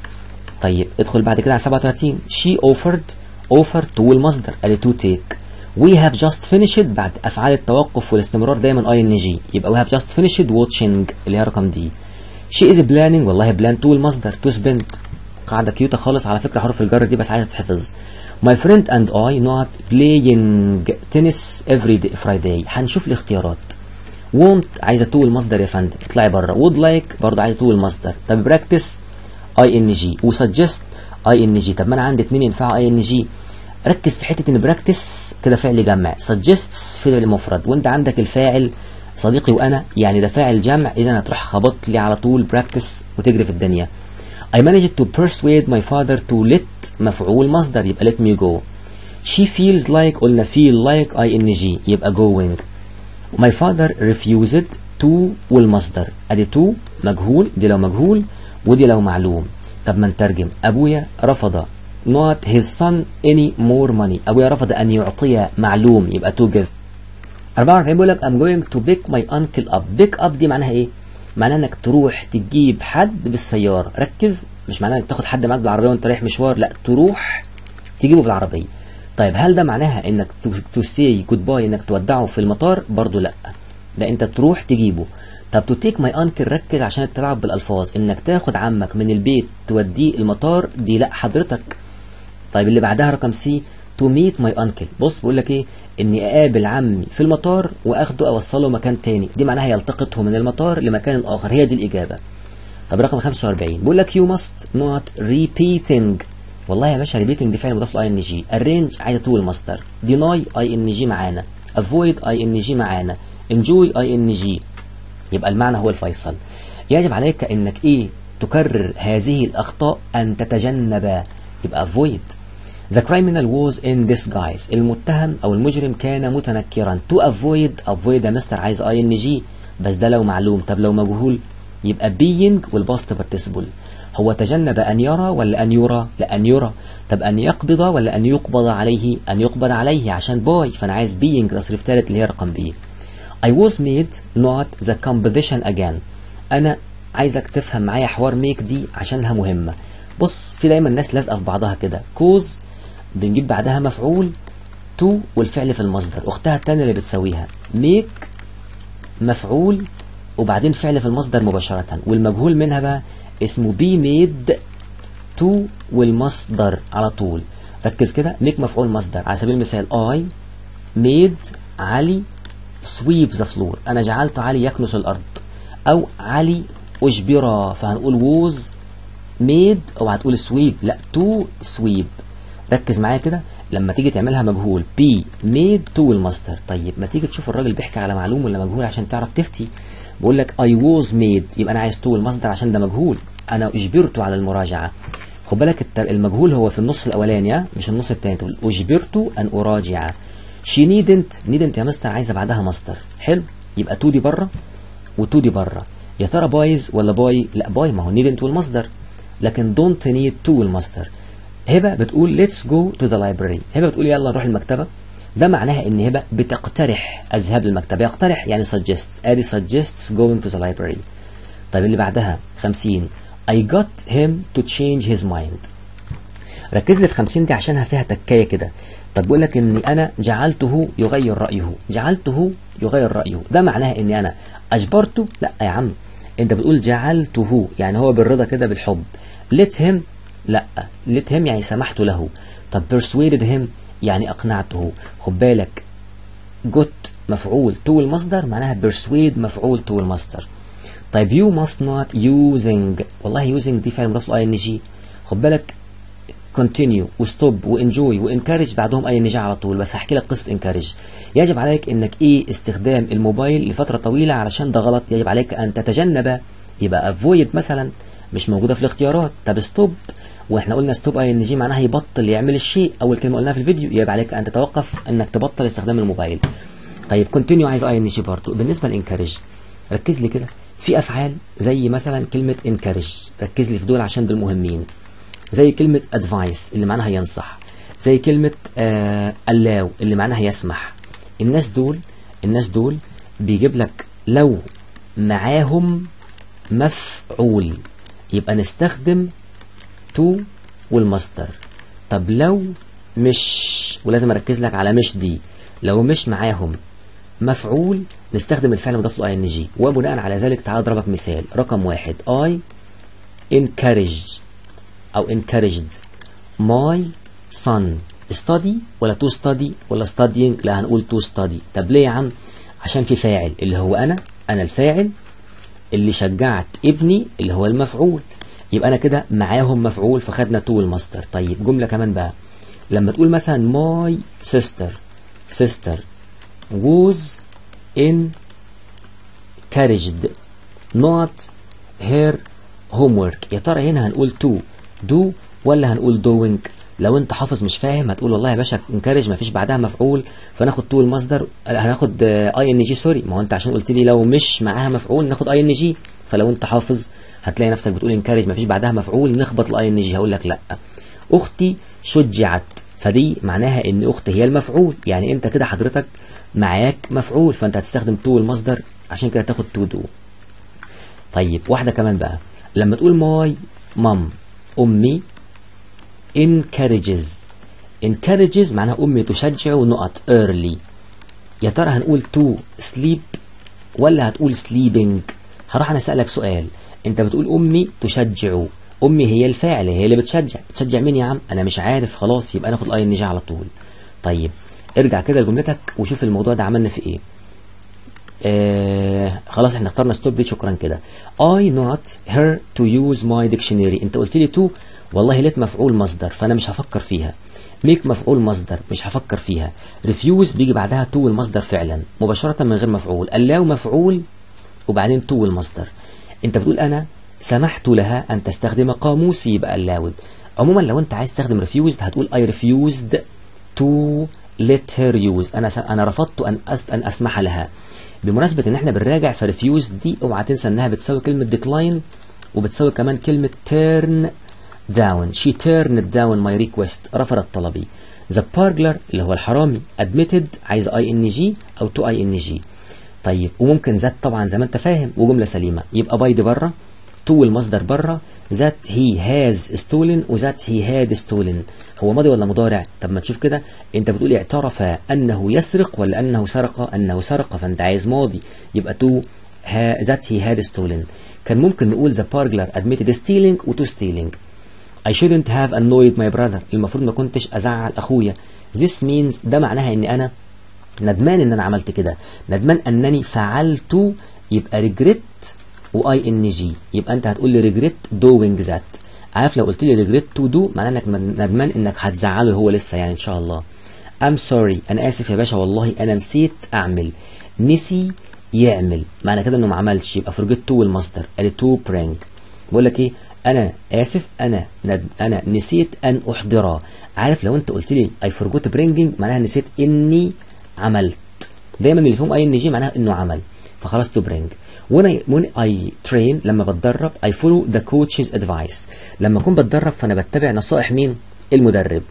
طيب ادخل بعد كده على 37 she offered offer to والمصدر ادي to take we have just finished بعد افعال التوقف والاستمرار دايما اي ان جي يبقى we have just finished watching اللي هي رقم دي she is planning والله plan to المصدر to spend قاعدة كيوتة خالص على فكرة حروف الجر دي بس عايزة تتحفظ my friend and I not playing tennis every day Friday هنشوف الاختيارات won't عايزه تو المصدر يا فندم اطلعي بره would like برضه عايزه تو المصدر طب practice اي ان جي وسجست اي ان جي طب ما انا عندي اتنين ينفعوا اي ان جي ركز في حته ان براكتس كده فعل جمع suggests فعل مفرد وانت عندك الفاعل صديقي وانا يعني ده فاعل جمع اذا هتروح خبط لي على طول براكتس وتجري في الدنيا I managed to persuade my father to let مفعول مصدر يبقى let me go she feels like قلنا feel like ing يبقى going my father refused to والمصدر ادي to مجهول دي لو مجهول ودي لو معلوم طب ما نترجم ابويا رفض not his son any more money ابويا رفض ان يعطي معلوم يبقى to give 44 بيقول لك I'm going to pick my uncle up pick up دي معناها ايه معناها انك تروح تجيب حد بالسياره ركز مش معناها انك تاخد حد معاك بالعربيه وانت رايح مشوار لا تروح تجيبه بالعربيه طيب هل ده معناها انك تو سي جود باي انك تودعه في المطار برضو لا ده انت تروح تجيبه طب تو تيك ماي انكل ركز عشان تلعب بالالفاظ انك تاخد عمك من البيت توديه المطار دي لا حضرتك طيب اللي بعدها رقم سي تو ميت ماي انكل بص بقول لك ايه اني اقابل عمي في المطار واخده اوصله مكان تاني دي معناها يلتقطه من المطار لمكان اخر هي دي الاجابه طب رقم 45 بيقول لك يو ماست نوت repeating والله يا باشا ريبيتنج دي فعل مضاف لاي ان جي الرينج عايزه طول المصدر ديناي اي ان جي معانا افويد اي ان جي معانا enjoy اي ان جي يبقى المعنى هو الفيصل يجب عليك انك ايه تكرر هذه الاخطاء ان تتجنب يبقى avoid The criminal was in disguise المتهم او المجرم كان متنكرا to avoid avoid يا مستر عايز اي ان جي بس ده لو معلوم طب لو مجهول يبقى being والباست participle هو تجنب أن يرى ولا أن يرى لا أن يرى طب أن يقبض ولا أن يقبض عليه أن يقبض عليه عشان باي فأنا عايز being تصريف ثالث اللي هي رقم بي I was made not the composition again أنا عايزك تفهم معايا حوار ميك دي عشانها مهمة بص في دايما الناس لازقة في بعضها كده كوز بنجيب بعدها مفعول تو والفعل في المصدر أختها التانية اللي بتساويها ميك مفعول وبعدين فعل في المصدر مباشرة والمجهول منها بقى اسمه بي ميد تو والمصدر على طول ركز كده ميك مفعول مصدر على سبيل المثال اي ميد علي سويب ذا فلور انا جعلت علي يكنس الارض او علي اجبر فهنقول ووز ميد اوعى تقول سويب لا تو سويب ركز معايا كده لما تيجي تعملها مجهول بي ميد تو المصدر طيب ما تيجي تشوف الراجل بيحكي على معلوم ولا مجهول عشان تعرف تفتي بقول لك اي ووز ميد يبقى انا عايز تو المصدر عشان ده مجهول انا اجبرت على المراجعه خد بالك المجهول هو في النص الاولاني مش النص الثاني تقول اجبرت ان اراجع شي نيدنت نيدنت يا مستر عايزه بعدها مصدر حلو يبقى تو دي بره وتو دي بره يا ترى بايز ولا باي لا باي ما هو نيدنت والمصدر لكن دونت نيد تو والمصدر هبه بتقول ليتس جو تو ذا لايبراري هبه بتقول يلا نروح المكتبه ده معناها ان هبه بتقترح الذهاب للمكتبه يقترح يعني suggests ادي suggests going to the library طيب اللي بعدها 50 I got him to change his mind ركز لي في 50 دي عشانها فيها تكايه كده طب بيقول لك اني انا جعلته يغير رايه جعلته يغير رايه ده معناها اني انا اجبرته لا يا عم انت بتقول جعلته يعني هو بالرضا كده بالحب let him لا let him يعني سمحت له طب persuaded him يعني اقنعته خد بالك got مفعول تو المصدر معناها persuade مفعول تو المصدر طيب you must not using والله using دي فعل مضاف له ing خد بالك continue وستوب وانجوي وانكارج بعدهم اي نجاح على طول بس هحكي لك قصه انكارج يجب عليك انك ايه استخدام الموبايل لفتره طويله علشان ده غلط يجب عليك ان تتجنب يبقى افويد مثلا مش موجوده في الاختيارات طب ستوب واحنا قلنا ستوب اي ان جي معناها يبطل يعمل الشيء اول كلمه قلناها في الفيديو يجب عليك ان تتوقف انك تبطل استخدام الموبايل طيب كونتينيو عايز اي ان جي برضه بالنسبه لانكارج ركز لي كده في افعال زي مثلا كلمه انكارج ركز لي في دول عشان دول مهمين زي كلمة advice اللي معناها ينصح زي كلمة آه allow اللي معناها يسمح الناس دول الناس دول بيجيب لك لو معاهم مفعول يبقى نستخدم to والمصدر طب لو مش ولازم اركز لك على مش دي لو مش معاهم مفعول نستخدم الفعل المضاف له ing وبناء على ذلك تعال اضربك مثال رقم واحد I encourage أو encouraged my son study ولا to study ولا studying لا هنقول to study طب ليه يا عم عشان في فاعل اللي هو أنا أنا الفاعل اللي شجعت ابني اللي هو المفعول يبقى أنا كده معاهم مفعول فخدنا to المصدر طيب جملة كمان بقى لما تقول مثلا my sister sister was encouraged not her homework يا ترى هنا هنقول to دو ولا هنقول دوينج لو انت حافظ مش فاهم هتقول والله يا باشا انكارج ما فيش بعدها مفعول فناخد تو المصدر هناخد اي ان جي سوري ما هو انت عشان قلت لي لو مش معاها مفعول ناخد اي ان جي فلو انت حافظ هتلاقي نفسك بتقول انكارج ما فيش بعدها مفعول نخبط الاي ان جي هقول لك لا اختي شجعت فدي معناها ان اختي هي المفعول يعني انت كده حضرتك معاك مفعول فانت هتستخدم تو المصدر عشان كده تاخد تو دو طيب واحده كمان بقى لما تقول ماي مام أمي encourages encourages معناها أمي تشجع نقط early يا ترى هنقول to sleep ولا هتقول sleeping هروح أنا أسألك سؤال أنت بتقول أمي تشجع أمي هي الفاعل هي اللي بتشجع بتشجع مين يا عم أنا مش عارف خلاص يبقى ناخد اي ان على طول طيب ارجع كده لجملتك وشوف الموضوع ده عملنا في ايه آه خلاص احنا اخترنا ستوب دي شكرا كده I not her to use my dictionary انت قلت لي to والله لقيت مفعول مصدر فانا مش هفكر فيها ميك مفعول مصدر مش هفكر فيها ريفيوز بيجي بعدها تو المصدر فعلا مباشره من غير مفعول allow مفعول وبعدين تو المصدر انت بتقول انا سمحت لها ان تستخدم قاموسي يبقى allowed عموما لو انت عايز تستخدم refused هتقول I refused to let her use انا س... انا رفضت ان أس... ان اسمح لها بمناسبه ان احنا بنراجع فريفيوز دي اوعى تنسى انها بتساوي كلمه decline وبتساوي كمان كلمه turn down she turned down my request رفضت طلبي the burglar اللي هو الحرامي admitted عايز اي ان جي او تو اي ان جي طيب وممكن ذات طبعا زي ما انت فاهم وجمله سليمه يبقى باي دي بره تو المصدر بره ذات هي هاز ستولن وذات هي هاد ستولن هو ماضي ولا مضارع طب ما تشوف كده انت بتقول اعترف انه يسرق ولا انه سرق انه سرق فانت عايز ماضي يبقى تو ذات هي هاد ستولن كان ممكن نقول the burglar admitted stealing و to stealing I shouldn't have annoyed my brother المفروض ما كنتش ازعل اخويا this means ده معناها ان انا ندمان ان انا عملت كده ندمان انني فعلت يبقى regret واي ان جي يبقى انت هتقول لي ريجريت دوينج ذات عارف لو قلت لي ريجريت تو دو معناه انك ندمان انك هتزعله هو لسه يعني ان شاء الله ام سوري انا اسف يا باشا والله انا نسيت اعمل نسي يعمل معنى كده انه ما عملش يبقى فورجيت تو المصدر ادي تو برينج بقول لك ايه انا اسف انا ند... انا نسيت ان احضره عارف لو انت قلت لي اي فورجوت برينجينج معناها نسيت اني عملت دايما اللي فيهم اي ان جي معناها انه عمل فخلاص تو برينج when I when I train لما بتدرب I follow the coach's advice لما اكون بتدرب فانا بتبع نصائح مين المدرب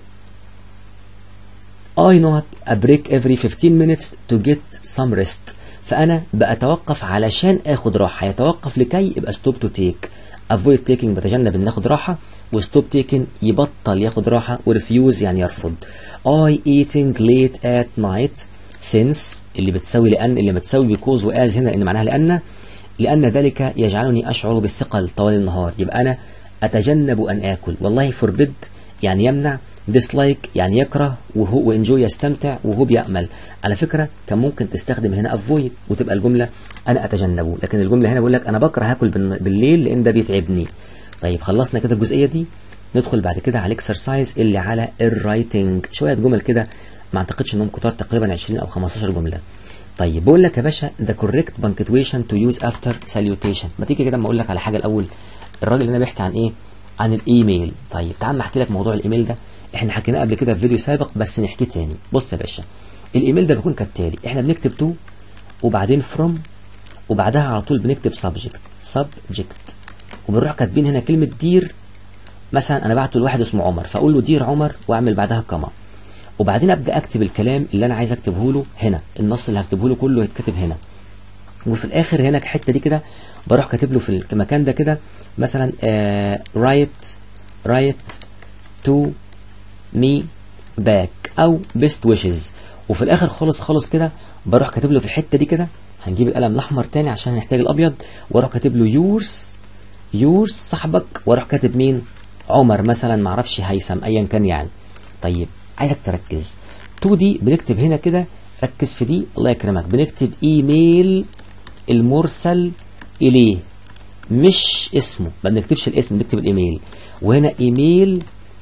I know a break every 15 minutes to get some rest فانا بتوقف علشان اخد راحه يتوقف لكي يبقى stop to take avoid taking بتجنب ان اخد راحه و stop taking يبطل ياخد راحه و refuse يعني يرفض I eating late at night since اللي بتساوي لأن اللي بتساوي because وas هنا إن معناها لأن لأن ذلك يجعلني أشعر بالثقل طوال النهار يبقى أنا أتجنب أن آكل والله forbid يعني يمنع dislike يعني يكره وهو وانجوي يستمتع وهو بيأمل على فكرة كان ممكن تستخدم هنا avoid وتبقى الجملة أنا أتجنبه لكن الجملة هنا بقول لك أنا بكره آكل بالليل لأن ده بيتعبني طيب خلصنا كده الجزئية دي ندخل بعد كده على الاكسرسايز اللي على الرايتنج شوية جمل كده ما اعتقدش انهم كتار تقريبا 20 او 15 جمله طيب بقول لك يا باشا the correct punctuation to use after salutation ما تيجي كده اما اقول لك على حاجه الاول الراجل اللي انا بيحكي عن ايه عن الايميل طيب تعال ما احكي لك موضوع الايميل ده احنا حكيناه قبل كده في فيديو سابق بس نحكيه تاني بص يا باشا الايميل ده بيكون كالتالي احنا بنكتب تو وبعدين from وبعدها على طول بنكتب subject subject وبنروح كاتبين هنا كلمه دير مثلا انا بعته لواحد اسمه عمر فاقول له دير عمر واعمل بعدها كما وبعدين ابدا اكتب الكلام اللي انا عايز اكتبه له هنا النص اللي هكتبه له كله يتكتب هنا وفي الاخر هنا الحته دي كده بروح كاتب له في المكان ده كده مثلا رايت رايت تو مي باك او بيست ويشز وفي الاخر خالص خالص كده بروح كاتب له في الحته دي كده هنجيب القلم الاحمر تاني عشان هنحتاج الابيض واروح كاتب له يورس يورس صاحبك واروح كاتب مين عمر مثلا معرفش هيثم ايا كان يعني طيب عايزك تركز تو دي بنكتب هنا كده ركز في دي الله يكرمك بنكتب ايميل المرسل اليه مش اسمه ما بنكتبش الاسم بنكتب الايميل وهنا ايميل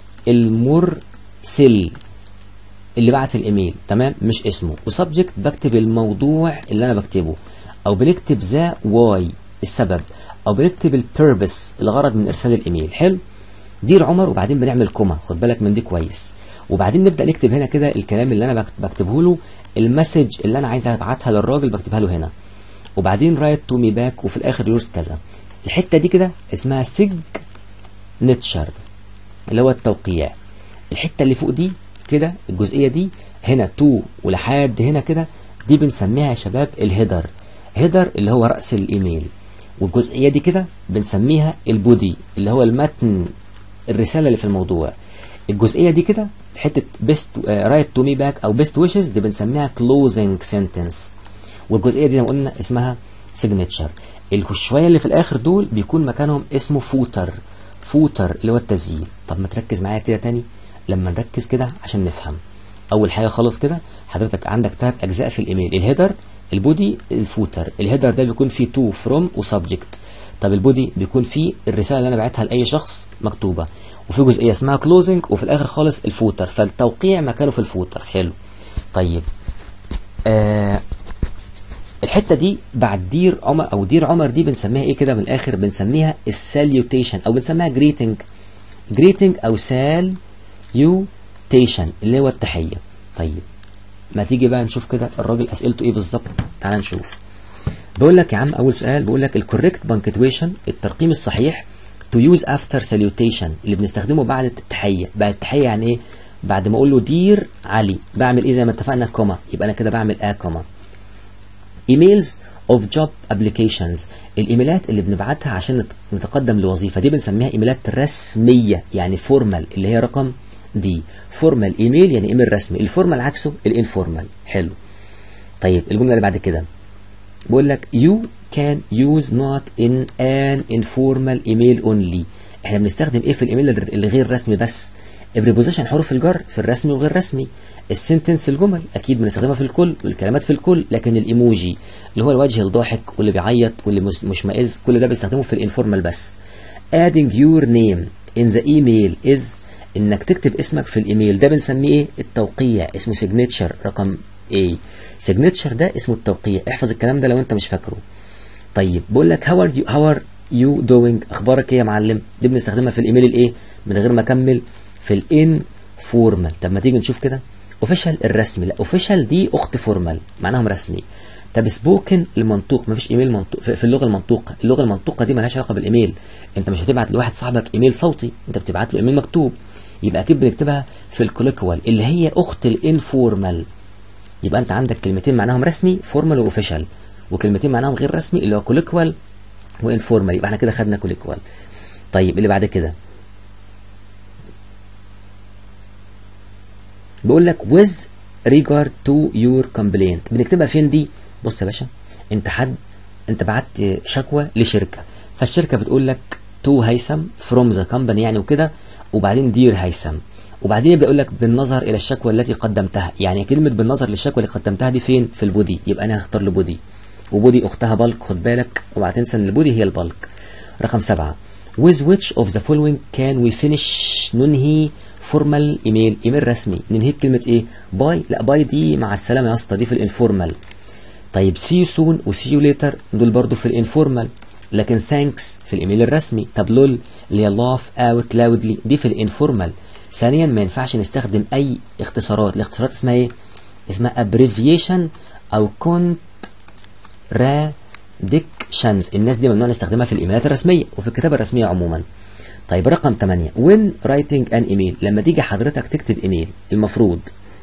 المرسل اللي بعت الايميل تمام مش اسمه وسبجكت بكتب الموضوع اللي انا بكتبه او بنكتب ذا واي السبب او بنكتب البيربس الغرض من ارسال الايميل حلو دير عمر وبعدين بنعمل كوما خد بالك من دي كويس وبعدين نبدا نكتب هنا كده الكلام اللي انا بكتبه له المسج اللي انا عايز ابعتها للراجل بكتبها له هنا وبعدين رايت تو مي باك وفي الاخر يورز كذا الحته دي كده اسمها سج نتشر اللي هو التوقيع الحته اللي فوق دي كده الجزئيه دي هنا تو ولحد هنا كده دي بنسميها يا شباب الهيدر هيدر اللي هو راس الايميل والجزئيه دي كده بنسميها البودي اللي هو المتن الرساله اللي في الموضوع الجزئيه دي كده حته بيست رايت تو مي باك او بيست ويشز دي بنسميها كلوزنج سنتنس والجزئيه دي زي ما قلنا اسمها سيجنتشر الشويه اللي في الاخر دول بيكون مكانهم اسمه فوتر فوتر اللي هو التسجيل طب ما تركز معايا كده تاني لما نركز كده عشان نفهم اول حاجه خالص كده حضرتك عندك ثلاث اجزاء في الايميل الهيدر البودي الفوتر الهيدر ده بيكون فيه تو فروم وسبجكت طب البودي بيكون فيه الرساله اللي انا بعتها لاي شخص مكتوبه وفي جزئيه اسمها كلوزنج وفي الاخر خالص الفوتر فالتوقيع مكانه في الفوتر حلو طيب آه الحته دي بعد دير عمر او دير عمر دي بنسميها ايه كده من الاخر بنسميها الساليوتيشن او بنسميها جريتنج جريتنج او ساليوتيشن اللي هو التحيه طيب ما تيجي بقى نشوف كده الراجل اسئلته ايه بالظبط تعال نشوف بيقول لك يا عم اول سؤال بيقول لك الكوريكت بانكتويشن الترقيم الصحيح تو يوز افتر ساليوتيشن اللي بنستخدمه بعد التحيه بعد التحيه يعني ايه بعد ما اقول له دير علي بعمل ايه زي ما اتفقنا كوما يبقى انا كده بعمل ا كوما ايميلز اوف جوب ابلكيشنز الايميلات اللي بنبعتها عشان نتقدم لوظيفه دي بنسميها ايميلات رسميه يعني فورمال اللي هي رقم دي فورمال ايميل يعني ايميل رسمي الفورمال عكسه الانفورمال حلو طيب الجمله اللي بعد كده بقول لك you can use not in an informal email only احنا بنستخدم ايه في الايميل الغير رسمي بس البريبوزيشن حروف الجر في الرسمي وغير رسمي السنتنس الجمل اكيد بنستخدمها في الكل والكلمات في الكل لكن الايموجي اللي هو الوجه الضاحك واللي بيعيط واللي مشمئز كل ده بيستخدمه في الانفورمال بس adding your name in the email is انك تكتب اسمك في الايميل ده بنسميه ايه التوقيع اسمه signature رقم A signature ده اسمه التوقيع احفظ الكلام ده لو انت مش فاكره طيب بقول لك how are you how are you doing اخبارك ايه يا معلم دي بنستخدمها في الايميل الايه من غير ما اكمل في الان فورمال طب ما تيجي نشوف كده اوفيشال الرسمي لا اوفيشال دي اخت فورمال معناهم رسمي طب سبوكن المنطوق مفيش ايميل منطوق في اللغه المنطوقه اللغه المنطوقه دي مالهاش علاقه بالايميل انت مش هتبعت لواحد صاحبك ايميل صوتي انت بتبعت له ايميل مكتوب يبقى اكيد بنكتبها في الكوليكوال اللي هي اخت الانفورمال يبقى انت عندك كلمتين معناهم رسمي فورمال واوفيشال وكلمتين معناهم غير رسمي اللي هو كوليكوال وانفورمال يبقى احنا كده خدنا كوليكوال طيب اللي بعد كده بيقول لك with regard to your complaint بنكتبها فين دي بص يا باشا انت حد انت بعت شكوى لشركه فالشركه بتقول لك تو هيثم فروم ذا كومباني يعني وكده وبعدين دير هيثم وبعدين يبدا يقول لك بالنظر الى الشكوى التي قدمتها يعني كلمه بالنظر للشكوى اللي قدمتها دي فين في البودي يبقى انا هختار البودي وبودي اختها بالك خد بالك اوعى تنسى ان البودي هي البالك رقم سبعة with which of the following can we finish ننهي فورمال ايميل ايميل رسمي ننهي بكلمه ايه باي لا باي دي مع السلامه يا اسطى دي في الانفورمال طيب سي سون وسي يو ليتر دول برضو في الانفورمال لكن ثانكس في الايميل الرسمي طب لول اللي هي لاف اوت لاودلي دي في الانفورمال ثانيا ما ينفعش نستخدم اي اختصارات الاختصارات اسمها ايه اسمها ابريفيشن او كونت راديكشنز الناس دي ممنوع نستخدمها في الايميلات الرسميه وفي الكتابه الرسميه عموما طيب رقم 8 when writing an email لما تيجي حضرتك تكتب ايميل المفروض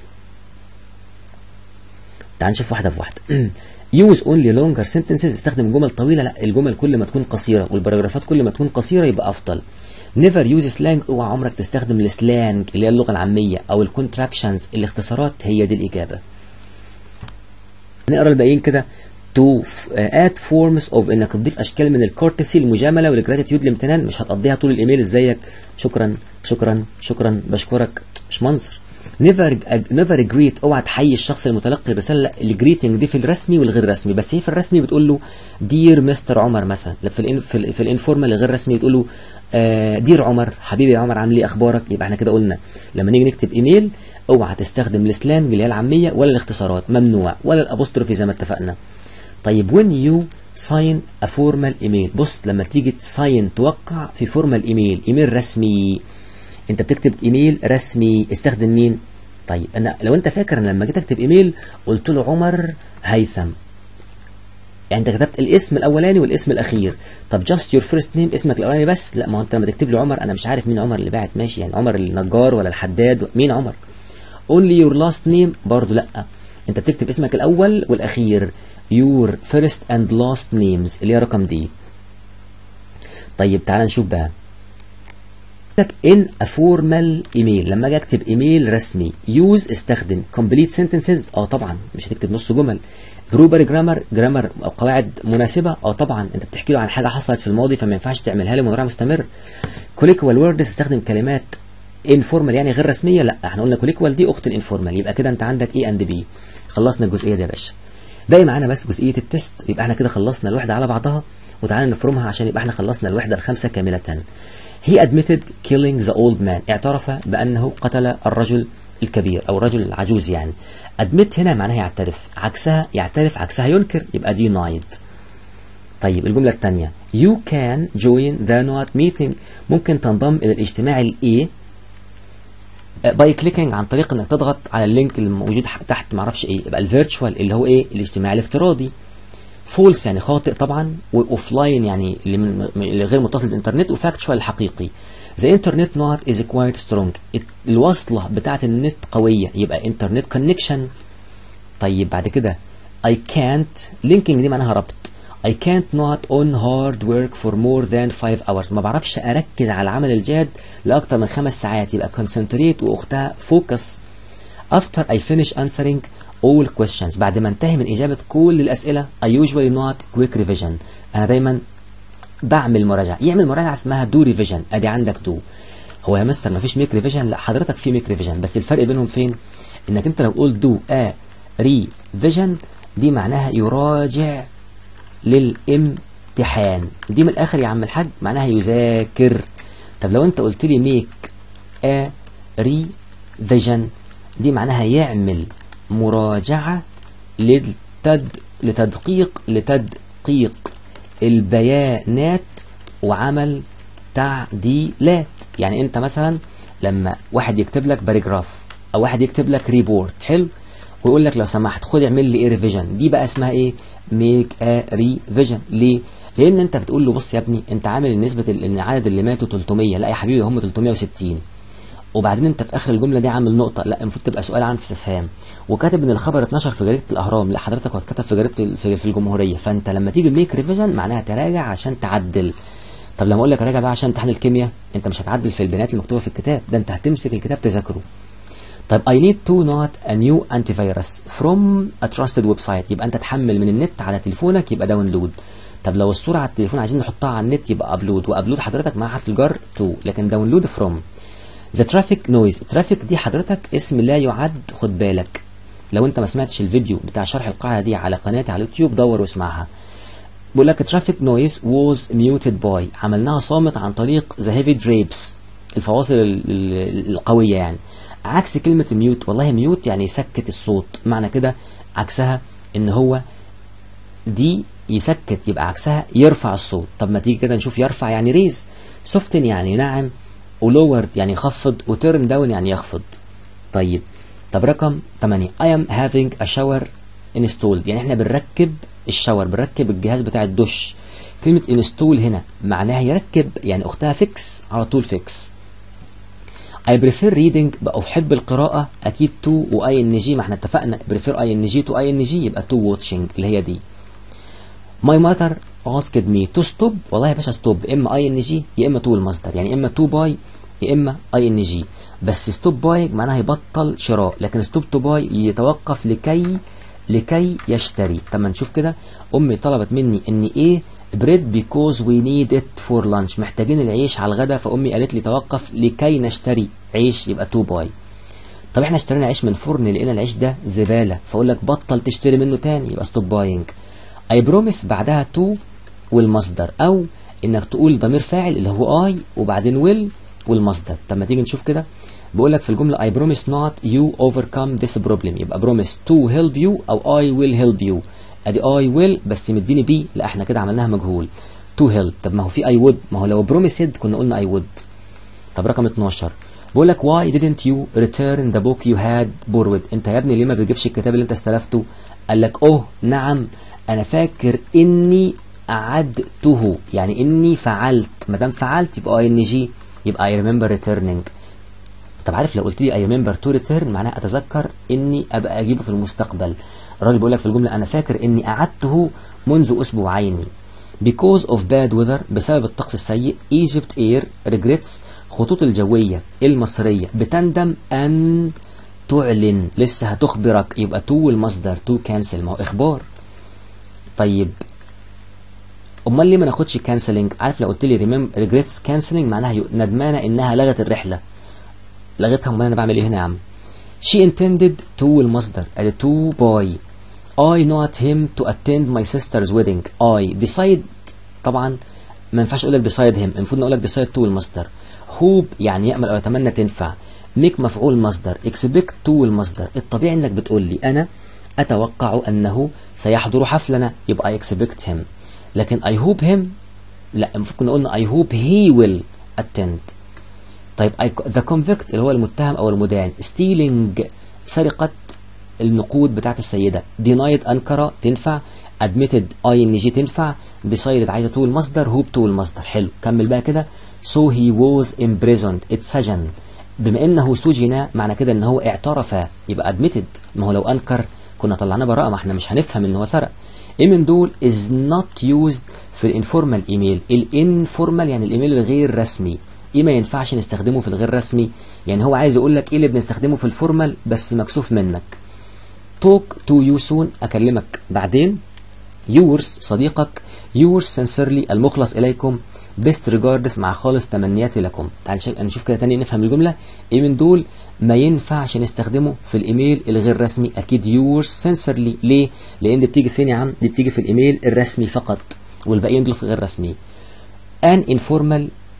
تعال نشوف واحده في واحده use only longer sentences استخدم جمل طويله لا الجمل كل ما تكون قصيره والبراجرافات كل ما تكون قصيره يبقى افضل never use slang اوعى عمرك تستخدم السلانج اللي هي اللغه العاميه او الكونتراكشنز الاختصارات هي دي الاجابه نقرا الباقيين كده to add forms of انك تضيف اشكال من الكورتسي المجامله والجراتيتيود الامتنان مش هتقضيها طول الايميل ازيك شكرا شكرا شكرا بشكرك مش منظر نيفر نيفر جريت اوعى تحيي الشخص المتلقي الرساله الجريتنج دي في الرسمي والغير رسمي بس هي في الرسمي بتقول له دير مستر عمر مثلا في الان في, ال في الانفورمال الغير رسمي بتقول له آه دير عمر حبيبي يا عمر عامل ايه اخبارك يبقى احنا كده قلنا لما نيجي نكتب ايميل اوعى تستخدم السلانج اللي هي العاميه ولا الاختصارات ممنوع ولا الابوستروفي زي ما اتفقنا طيب when you sign a formal email بص لما تيجي تساين توقع في فورمال ايميل ايميل رسمي انت بتكتب ايميل رسمي استخدم مين طيب انا لو انت فاكر انا لما جيت اكتب ايميل قلت له عمر هيثم يعني انت كتبت الاسم الاولاني والاسم الاخير طب جاست يور فيرست نيم اسمك الاولاني بس لا ما هو انت لما تكتب لي عمر انا مش عارف مين عمر اللي باعت ماشي يعني عمر النجار ولا الحداد مين عمر only your last name برضه لا انت بتكتب اسمك الاول والاخير your first and last names اللي هي رقم دي طيب تعال نشوف بقى لك in a formal email لما اجي اكتب ايميل رسمي use استخدم complete sentences اه طبعا مش هتكتب نص جمل بروبر جرامر جرامر او قواعد مناسبه اه طبعا انت بتحكي له عن حاجه حصلت في الماضي فما ينفعش تعملها له مضارع مستمر كوليكوال ووردز استخدم كلمات انفورمال يعني غير رسميه لا احنا قلنا كوليكوال دي اخت الانفورمال يبقى كده انت عندك اي اند بي خلصنا الجزئيه دي يا باشا باقي معانا بس جزئيه التست يبقى احنا كده خلصنا الوحده على بعضها وتعالى نفرمها عشان يبقى احنا خلصنا الوحده الخامسه كامله he admitted killing the old man اعترف بأنه قتل الرجل الكبير أو الرجل العجوز يعني admit هنا معناها يعترف عكسها يعترف عكسها ينكر يبقى denied طيب الجملة الثانية you can join the not meeting ممكن تنضم إلى الاجتماع الإيه باي كليكنج عن طريق انك تضغط على اللينك اللي موجود تحت معرفش ايه يبقى الفيرتشوال اللي هو ايه الاجتماع الافتراضي فولس يعني خاطئ طبعا واوف لاين يعني اللي, من اللي غير متصل بالانترنت وفاكتشوال حقيقي The internet not is quite strong الوصلة بتاعة النت قوية يبقى internet connection طيب بعد كده I can't linking دي معناها ربط I can't not on hard work for more than 5 hours ما بعرفش أركز على العمل الجاد لأكتر من خمس ساعات يبقى concentrate وأختها focus after I finish answering all questions بعد ما انتهي من إجابة كل الأسئلة I usually not quick revision أنا دايما بعمل مراجعة يعمل مراجعة اسمها do revision أدي عندك do هو يا مستر ما فيش ميك ريفيجن لا حضرتك في ميك ريفيجن بس الفرق بينهم فين انك انت لو قلت دو ا ريفيجن دي معناها يراجع للامتحان دي من الاخر يا عم الحاج معناها يذاكر طب لو انت قلت لي ميك ا ريفيجن دي معناها يعمل مراجعة للتد... لتدقيق لتدقيق البيانات وعمل تعديلات يعني انت مثلا لما واحد يكتب لك باراجراف او واحد يكتب لك ريبورت حلو ويقول لك لو سمحت خد اعمل لي ايه ريفيجن دي بقى اسمها ايه ميك ا ريفيجن ليه لان انت بتقول له بص يا ابني انت عامل نسبه ان عدد اللي ماتوا 300 لا يا حبيبي هم 360 وبعدين انت في اخر الجمله دي عامل نقطه لا المفروض تبقى سؤال عن استفهام وكاتب ان الخبر اتنشر في جريده الاهرام لا حضرتك هو اتكتب في جريده في الجمهوريه فانت لما تيجي ميك ريفيجن معناها تراجع عشان تعدل طب لما اقول لك راجع بقى عشان امتحان الكيمياء انت مش هتعدل في البيانات المكتوبه في الكتاب ده انت هتمسك الكتاب تذاكره طيب I need to not a new antivirus from a trusted website يبقى انت تحمل من النت على تليفونك يبقى داونلود طب لو الصوره على التليفون عايزين نحطها على النت يبقى ابلود وابلود حضرتك مع حرف الجر to لكن داونلود from the traffic noise traffic دي حضرتك اسم لا يعد خد بالك لو انت ما سمعتش الفيديو بتاع شرح القاعده دي على قناتي على اليوتيوب دور واسمعها بيقول لك traffic noise was muted by عملناها صامت عن طريق the heavy drapes الفواصل القوية يعني عكس كلمة ميوت والله ميوت يعني يسكت الصوت معنى كده عكسها ان هو دي يسكت يبقى عكسها يرفع الصوت طب ما تيجي كده نشوف يرفع يعني ريز سوفتن يعني ناعم ولورد يعني يخفض وتيرن داون يعني يخفض طيب طب رقم 8 I am having a shower installed يعني احنا بنركب الشاور بنركب الجهاز بتاع الدش كلمة انستول هنا معناها يركب يعني اختها فيكس على طول فيكس I prefer reading بقى أحب القراءة أكيد to و ing ما احنا اتفقنا prefer ing to ing يبقى to watching اللي هي دي My mother asked me to stop والله يا باشا stop إما ing يا إما to المصدر يعني إما to buy يا إما ing بس stop buying معناها يبطل شراء لكن stop to buy يتوقف لكي لكي يشتري طب ما نشوف كده امي طلبت مني ان ايه بريد بيكوز وي نيد ات فور لانش محتاجين العيش على الغداء فامي قالت لي توقف لكي نشتري عيش يبقى تو باي طب احنا اشترينا عيش من فرن لقينا العيش ده زباله فاقول لك بطل تشتري منه تاني يبقى ستوب باينج اي بروميس بعدها تو والمصدر او انك تقول ضمير فاعل اللي هو اي وبعدين ويل والمصدر طب ما تيجي نشوف كده بيقول لك في الجملة I promise not you overcome this problem يبقى promise to help you أو I will help you أدي I will بس مديني بي لا احنا كده عملناها مجهول to help طب ما هو في I would ما هو لو promised كنا قلنا I would طب رقم 12 بيقول لك why didn't you return the book you had borrowed انت يا ابني ليه ما بتجيبش الكتاب اللي انت استلفته قال لك اوه نعم انا فاكر اني أعدته يعني اني فعلت ما دام فعلت يبقى ing يبقى I remember returning طب عارف لو قلت لي I remember to return معناها اتذكر اني ابقى اجيبه في المستقبل الراجل بيقول لك في الجمله انا فاكر اني اعدته منذ اسبوعين because of bad weather بسبب الطقس السيء Egypt Air regrets خطوط الجويه المصريه بتندم ان تعلن لسه هتخبرك يبقى تو المصدر تو كانسل ما هو اخبار طيب امال ليه ما ناخدش كانسلنج عارف لو قلت لي regrets canceling معناها ندمانه انها لغت الرحله لغيتها امال انا بعمل ايه هنا يا عم she intended to المصدر قال to boy I not him to attend my sister's wedding I decide طبعا ما ينفعش اقول لك beside him المفروض نقول لك beside to المصدر hope يعني يامل او يتمنى تنفع make مفعول مصدر expect to المصدر الطبيعي انك بتقول لي انا اتوقع انه سيحضر حفلنا يبقى I expect him لكن I hope him لا المفروض كنا قلنا I hope he will attend طيب I, the convict اللي هو المتهم او المدان stealing سرقة النقود بتاعت السيدة denied أنكر تنفع admitted ing تنفع decided عايزة تقول المصدر hope تقول المصدر حلو كمل بقى كده so he was imprisoned اتسجن بما انه سجن معنى كده ان هو اعترف يبقى admitted ما هو لو انكر كنا طلعناه براءة ما احنا مش هنفهم ان هو سرق ايه من دول is not used في الانفورمال ايميل الانفورمال يعني الايميل الغير رسمي ايه ما ينفعش نستخدمه في الغير رسمي يعني هو عايز يقول لك ايه اللي بنستخدمه في الفورمال بس مكسوف منك talk to you soon اكلمك بعدين yours صديقك yours sincerely المخلص اليكم best regards مع خالص تمنياتي لكم تعال نشوف كده تاني نفهم الجملة ايه من دول ما ينفعش نستخدمه في الايميل الغير رسمي اكيد yours sincerely ليه لان دي بتيجي فين يا عم دي بتيجي في الايميل الرسمي فقط والباقيين دول في غير رسمي an informal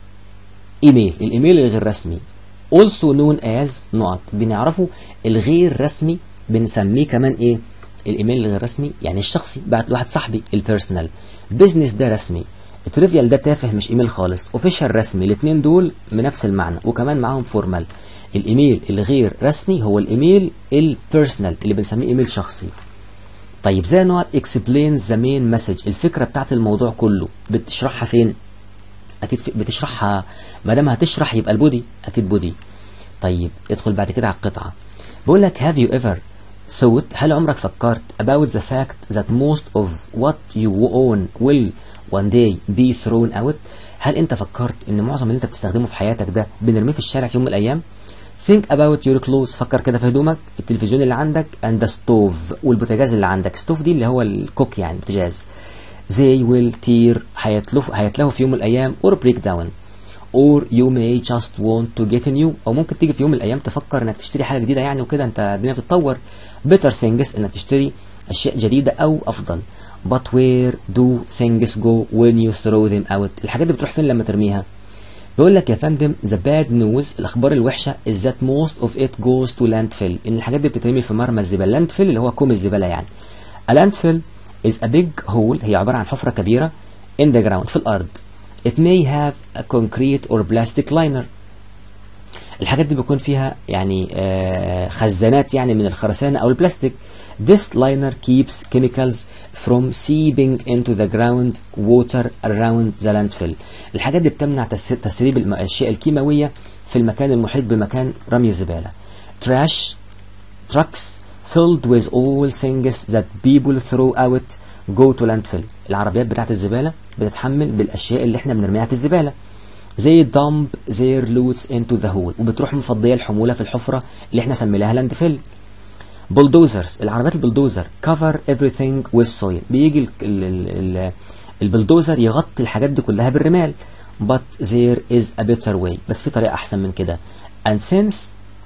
ايميل الايميل الغير رسمي also known as نقط بنعرفه الغير رسمي بنسميه كمان ايه الايميل الغير رسمي يعني الشخصي بعت لواحد صاحبي البيرسونال بزنس ده رسمي التريفيال ده تافه مش ايميل خالص اوفيشال رسمي الاثنين دول بنفس المعنى وكمان معاهم فورمال الايميل الغير رسمي هو الايميل البيرسونال اللي بنسميه ايميل شخصي طيب زي نوع explains the main message الفكرة بتاعت الموضوع كله بتشرحها فين اكيد بتشرحها ما دام هتشرح يبقى البودي اكيد بودي طيب ادخل بعد كده على القطعة بقول لك have you ever thought هل عمرك فكرت about the fact that most of what you own will one day be thrown out هل انت فكرت ان معظم اللي انت بتستخدمه في حياتك ده بنرميه في الشارع في يوم من الايام think about your clothes فكر كده في هدومك التلفزيون اللي عندك and the stove والبوتاجاز اللي عندك ستوف دي اللي هو الكوك يعني بوتاجاز they will tear هيتلف هيتلهوا في يوم من الايام or break down or you may just want to get new او ممكن تيجي في يوم من الايام تفكر انك تشتري حاجه جديده يعني وكده انت الدنيا بتتطور better things انك تشتري اشياء جديده او افضل but where do things go when you throw them out الحاجات دي بتروح فين لما ترميها بيقول لك يا فندم the bad news الاخبار الوحشه is that most of it goes to landfill ان الحاجات دي بتترمي في مرمى الزباله landfill اللي هو كوم الزباله يعني a landfill is a big hole هي عباره عن حفره كبيره in the ground في الارض it may have a concrete or plastic liner الحاجات دي بيكون فيها يعني آه خزانات يعني من الخرسانة أو البلاستيك This liner keeps chemicals from seeping into the ground water around the landfill الحاجات دي بتمنع تسريب الأشياء الكيماوية في المكان المحيط بمكان رمي الزبالة Trash trucks filled with all things that people throw out go to landfill العربيات بتاعت الزبالة بتتحمل بالأشياء اللي احنا بنرميها في الزبالة زي dump their loads into the hole وبتروح مفضية الحمولة في الحفرة اللي احنا سميناها لاند فيل بولدوزرز العربيات البلدوزر cover everything with soil بيجي ال ال ال البلدوزر يغطي الحاجات دي كلها بالرمال but there is a better way بس في طريقة أحسن من كده and since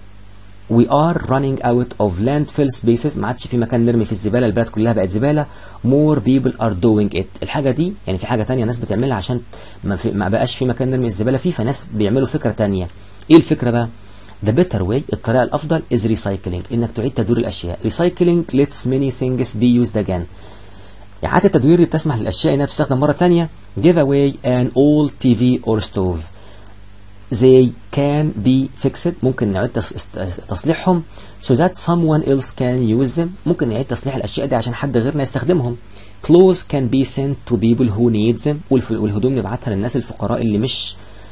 we are running out of landfill spaces ما عادش في مكان نرمي في الزبالة البلد كلها بقت زبالة more people are doing it الحاجة دي يعني في حاجة تانية ناس بتعملها عشان ما, في ما بقاش في مكان نرمي الزبالة فيه فناس بيعملوا فكرة تانية ايه الفكرة بقى The better way الطريقة الأفضل is recycling إنك تعيد تدوير الأشياء recycling lets many things be used again إعادة التدوير بتسمح للأشياء إنها تستخدم مرة تانية give away an old TV or stove they can be fixed ممكن نعيد تصليحهم so that someone else can use them ممكن نعيد تصليح الأشياء دي عشان حد غيرنا يستخدمهم clothes can be sent to people who need them والهدوم نبعتها للناس الفقراء اللي مش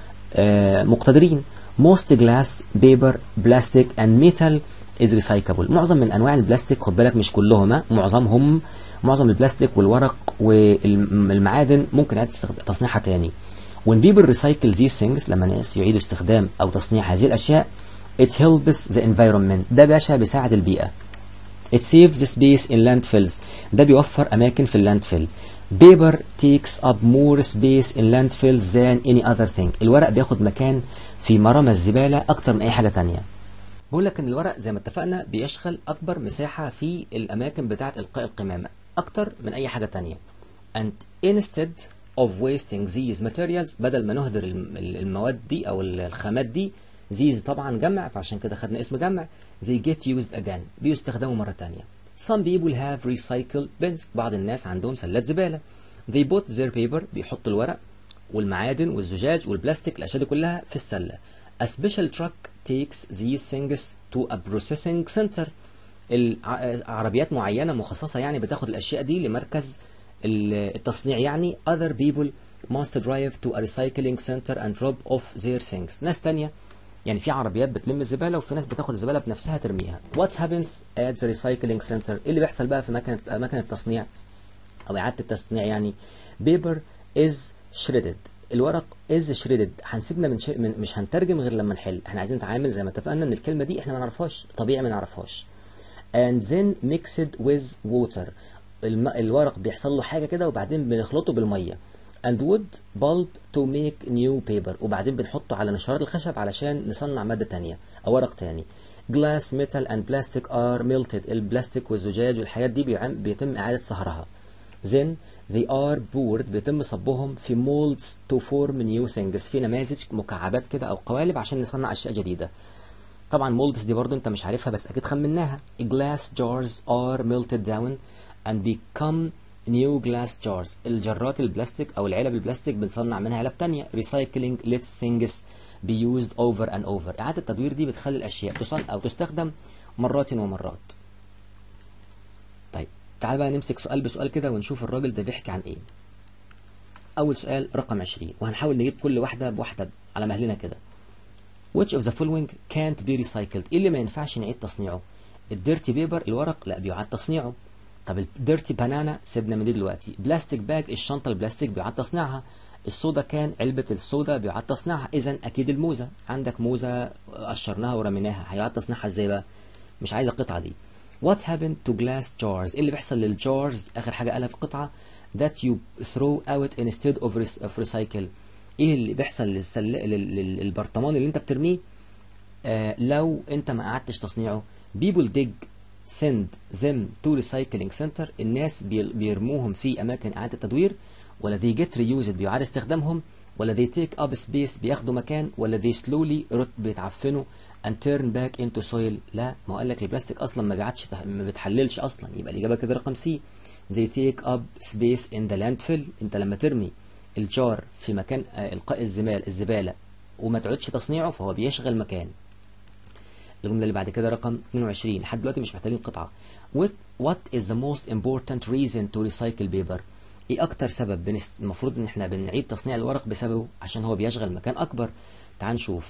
آه مقتدرين most glass paper plastic and metal is recyclable معظم من انواع البلاستيك خد بالك مش كلهم معظمهم معظم البلاستيك والورق والمعادن ممكن يعيد تصنيعها تاني when people recycle these things لما الناس يعيدوا استخدام او تصنيع هذه الاشياء it helps the environment ده باشا بيساعد البيئة it saves the space in landfills ده بيوفر اماكن في اللاندفيل paper takes up more space in landfills than any other thing الورق بياخد مكان في مرمى الزبالة أكتر من أي حاجة تانية بقول لك إن الورق زي ما اتفقنا بيشغل أكبر مساحة في الأماكن بتاعة إلقاء القمامة أكتر من أي حاجة تانية and instead of wasting these materials بدل ما نهدر الم- ال- المواد دي او ال- الخامات دي these طبعا جمع فعشان كده خدنا اسم جمع they get used again بيستخدموا مرة تانية some people have recycled bins بعض الناس عندهم سلات زبالة they put their paper بيحطوا الورق والمعادن والزجاج والبلاستيك الاشياء دي كلها في السله a special truck takes these things to a processing center الع- عربيات معينه مخصصه يعني بتاخد الاشياء دي لمركز ال- التصنيع يعني other people must drive to a recycling center and drop off their things ناس تانية يعني في عربيات بتلم الزباله وفي ناس بتاخد الزباله بنفسها ترميها what happens at the recycling center ايه اللي بيحصل بقى في مكنه اماكن التصنيع او اعاده التصنيع يعني paper is shredded الورق is shredded هنسيبنا من, شيء من مش هنترجم غير لما نحل احنا عايزين نتعامل زي ما اتفقنا ان الكلمه دي احنا ما نعرفهاش طبيعي ما نعرفهاش and then mixed with water الم... الورق بيحصل له حاجه كده وبعدين بنخلطه بالميه and wood pulp to make new paper وبعدين بنحطه على نشارات الخشب علشان نصنع ماده تانية او ورق تاني glass metal and plastic are melted البلاستيك والزجاج والحاجات دي بيعم... بيتم اعاده صهرها then they are poured بيتم صبهم في molds to form new things في نماذج مكعبات كده او قوالب عشان نصنع اشياء جديده طبعا molds دي برضو انت مش عارفها بس اكيد خمناها glass jars are melted down and become new glass jars الجرات البلاستيك او العلب البلاستيك بنصنع منها علب تانية recycling let things be used over and over اعاده التدوير دي بتخلي الاشياء تصنع او تستخدم مرات ومرات طيب تعال بقى نمسك سؤال بسؤال كده ونشوف الراجل ده بيحكي عن ايه اول سؤال رقم 20 وهنحاول نجيب كل واحده بواحده على مهلنا كده which of the following can't be recycled ايه اللي ما ينفعش نعيد تصنيعه الديرتي بيبر الورق لا بيعاد تصنيعه طب الديرتي بانانا سيبنا من دي دلوقتي بلاستيك باج الشنطه البلاستيك بيعاد تصنيعها الصودا كان علبة الصودا بيعاد تصنيعها إذا أكيد الموزة عندك موزة قشرناها ورميناها هيعاد تصنيعها إزاي بقى؟ مش عايز القطعة دي What happened to glass jars؟ إيه اللي بيحصل للجارز آخر حاجة قالها في القطعة that you throw out instead of, res- of recycle إيه اللي بيحصل للسل... لل... لل- للبرطمان اللي أنت بترميه آه لو أنت ما قعدتش تصنيعه people dig send them to recycling center الناس بي- بيرموهم في أماكن إعادة التدوير ولا they get reused بيعاد استخدامهم ولا they take up space بياخدوا مكان ولا they slowly rot بيتعفنوا and turn back into soil لا ما هو قال لك البلاستيك اصلا ما بيعادش ما بيتحللش اصلا يبقى الاجابه كده رقم سي they take up space in the landfill انت لما ترمي الجار في مكان آه، القاء الزبال الزباله وما تعودش تصنيعه فهو بيشغل مكان الجمله اللي بعد كده رقم 22 لحد دلوقتي مش محتاجين قطعه What, what is the most important reason to recycle paper ايه اكتر سبب بنس... المفروض ان احنا بنعيد تصنيع الورق بسببه عشان هو بيشغل مكان اكبر تعال نشوف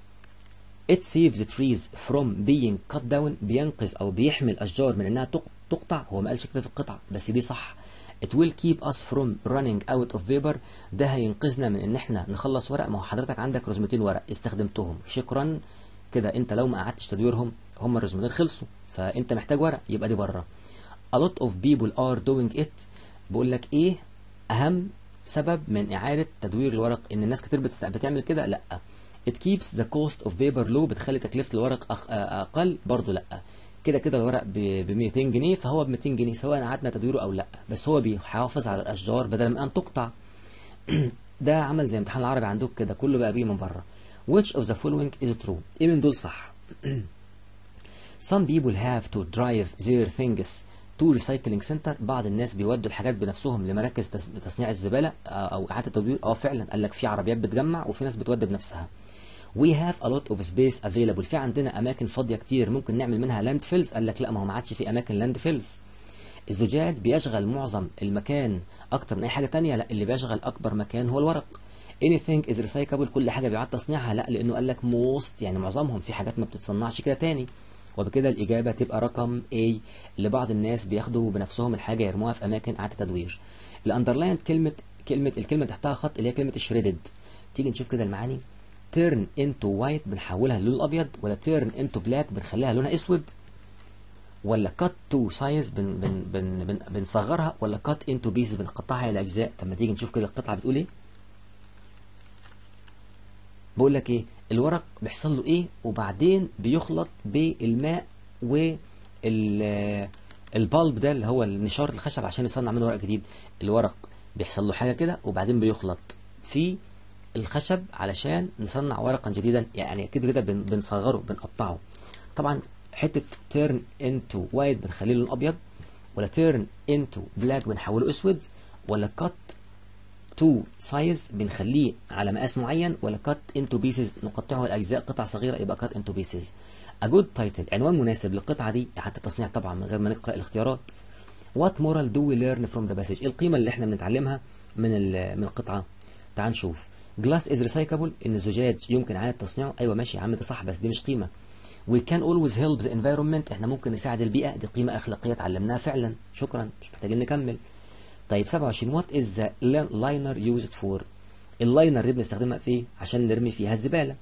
It saves the trees from being cut down بينقذ او بيحمي الاشجار من انها تق- تقطع هو ما قالش كده في القطعه بس دي صح It will keep us from running out of paper ده هينقذنا من ان احنا نخلص ورق ما هو حضرتك عندك رزمتين ورق استخدمتهم شكرا كده انت لو ما قعدتش تدويرهم هم الرزمتين خلصوا فانت محتاج ورق يبقى دي بره A lot of people are doing it بقول لك ايه اهم سبب من اعاده تدوير الورق ان الناس كتير بتست... بتعمل كده لا it keeps the cost of paper low بتخلي تكلفه الورق أخ... اقل برضه لا كده كده الورق ب 200 جنيه فهو ب 200 جنيه سواء قعدنا تدويره او لا بس هو بيحافظ على الاشجار بدل من ان تقطع ده عمل زي امتحان العربي عندك كده كله بقى بيه من بره which of the following is true ايه من دول صح Some people have to drive their things to recycling center بعض الناس بيودوا الحاجات بنفسهم لمراكز تس- تصنيع الزبالة آه، أو إعادة التدوير اه فعلا قال لك في عربيات بتجمع وفي ناس بتودي بنفسها We have a lot of space available في عندنا أماكن فاضية كتير ممكن نعمل منها لاند فيلز قال لك لا ما هو ما عادش في أماكن لاند فيلز الزجاج بيشغل معظم المكان أكتر من أي حاجة تانية لا اللي بيشغل أكبر مكان هو الورق anything is recyclable كل حاجة بيعاد تصنيعها لا لأنه قال لك most يعني معظمهم في حاجات ما بتتصنعش كده تاني وبكده الإجابة تبقى رقم A اللي بعض الناس بياخدوا بنفسهم الحاجة يرموها في أماكن إعادة تدوير الأندرلايند كلمة كلمة الكلمة تحتها خط اللي هي كلمة شريدد تيجي نشوف كده المعاني turn into white بنحولها للون الأبيض ولا turn into black بنخليها لونها أسود ولا cut to size بن بن بن بن بنصغرها ولا cut into pieces بنقطعها إلى أجزاء طب ما تيجي نشوف كده القطعة بتقول إيه بقول لك ايه الورق بيحصل له ايه وبعدين بيخلط بالماء وال البالب ده اللي هو النشار الخشب عشان يصنع منه ورق جديد الورق بيحصل له حاجه كده وبعدين بيخلط في الخشب علشان نصنع ورقا جديدا يعني كده كده بن- بنصغره بنقطعه طبعا حته تيرن انتو وايت بنخليه لون ابيض ولا تيرن انتو بلاك بنحوله اسود ولا كات تو سايز بنخليه على مقاس معين ولا كات انتو بيسز نقطعه لاجزاء قطع صغيره يبقى كات انتو بيسز ا جود تايتل عنوان مناسب للقطعه دي حتى التصنيع طبعا من غير ما نقرا الاختيارات وات مورال دو وي ليرن فروم ذا باسج القيمه اللي احنا بنتعلمها من ال- من القطعه تعال نشوف جلاس از ريسايكابل ان الزجاج يمكن اعاده تصنيعه ايوه ماشي يا عم ده صح بس دي مش قيمه we can always help the environment احنا ممكن نساعد البيئه دي قيمه اخلاقيه اتعلمناها فعلا شكرا مش محتاجين نكمل طيب 27 وات از ذا لاينر يوزد فور اللاينر دي بنستخدمها في ايه عشان نرمي فيها الزباله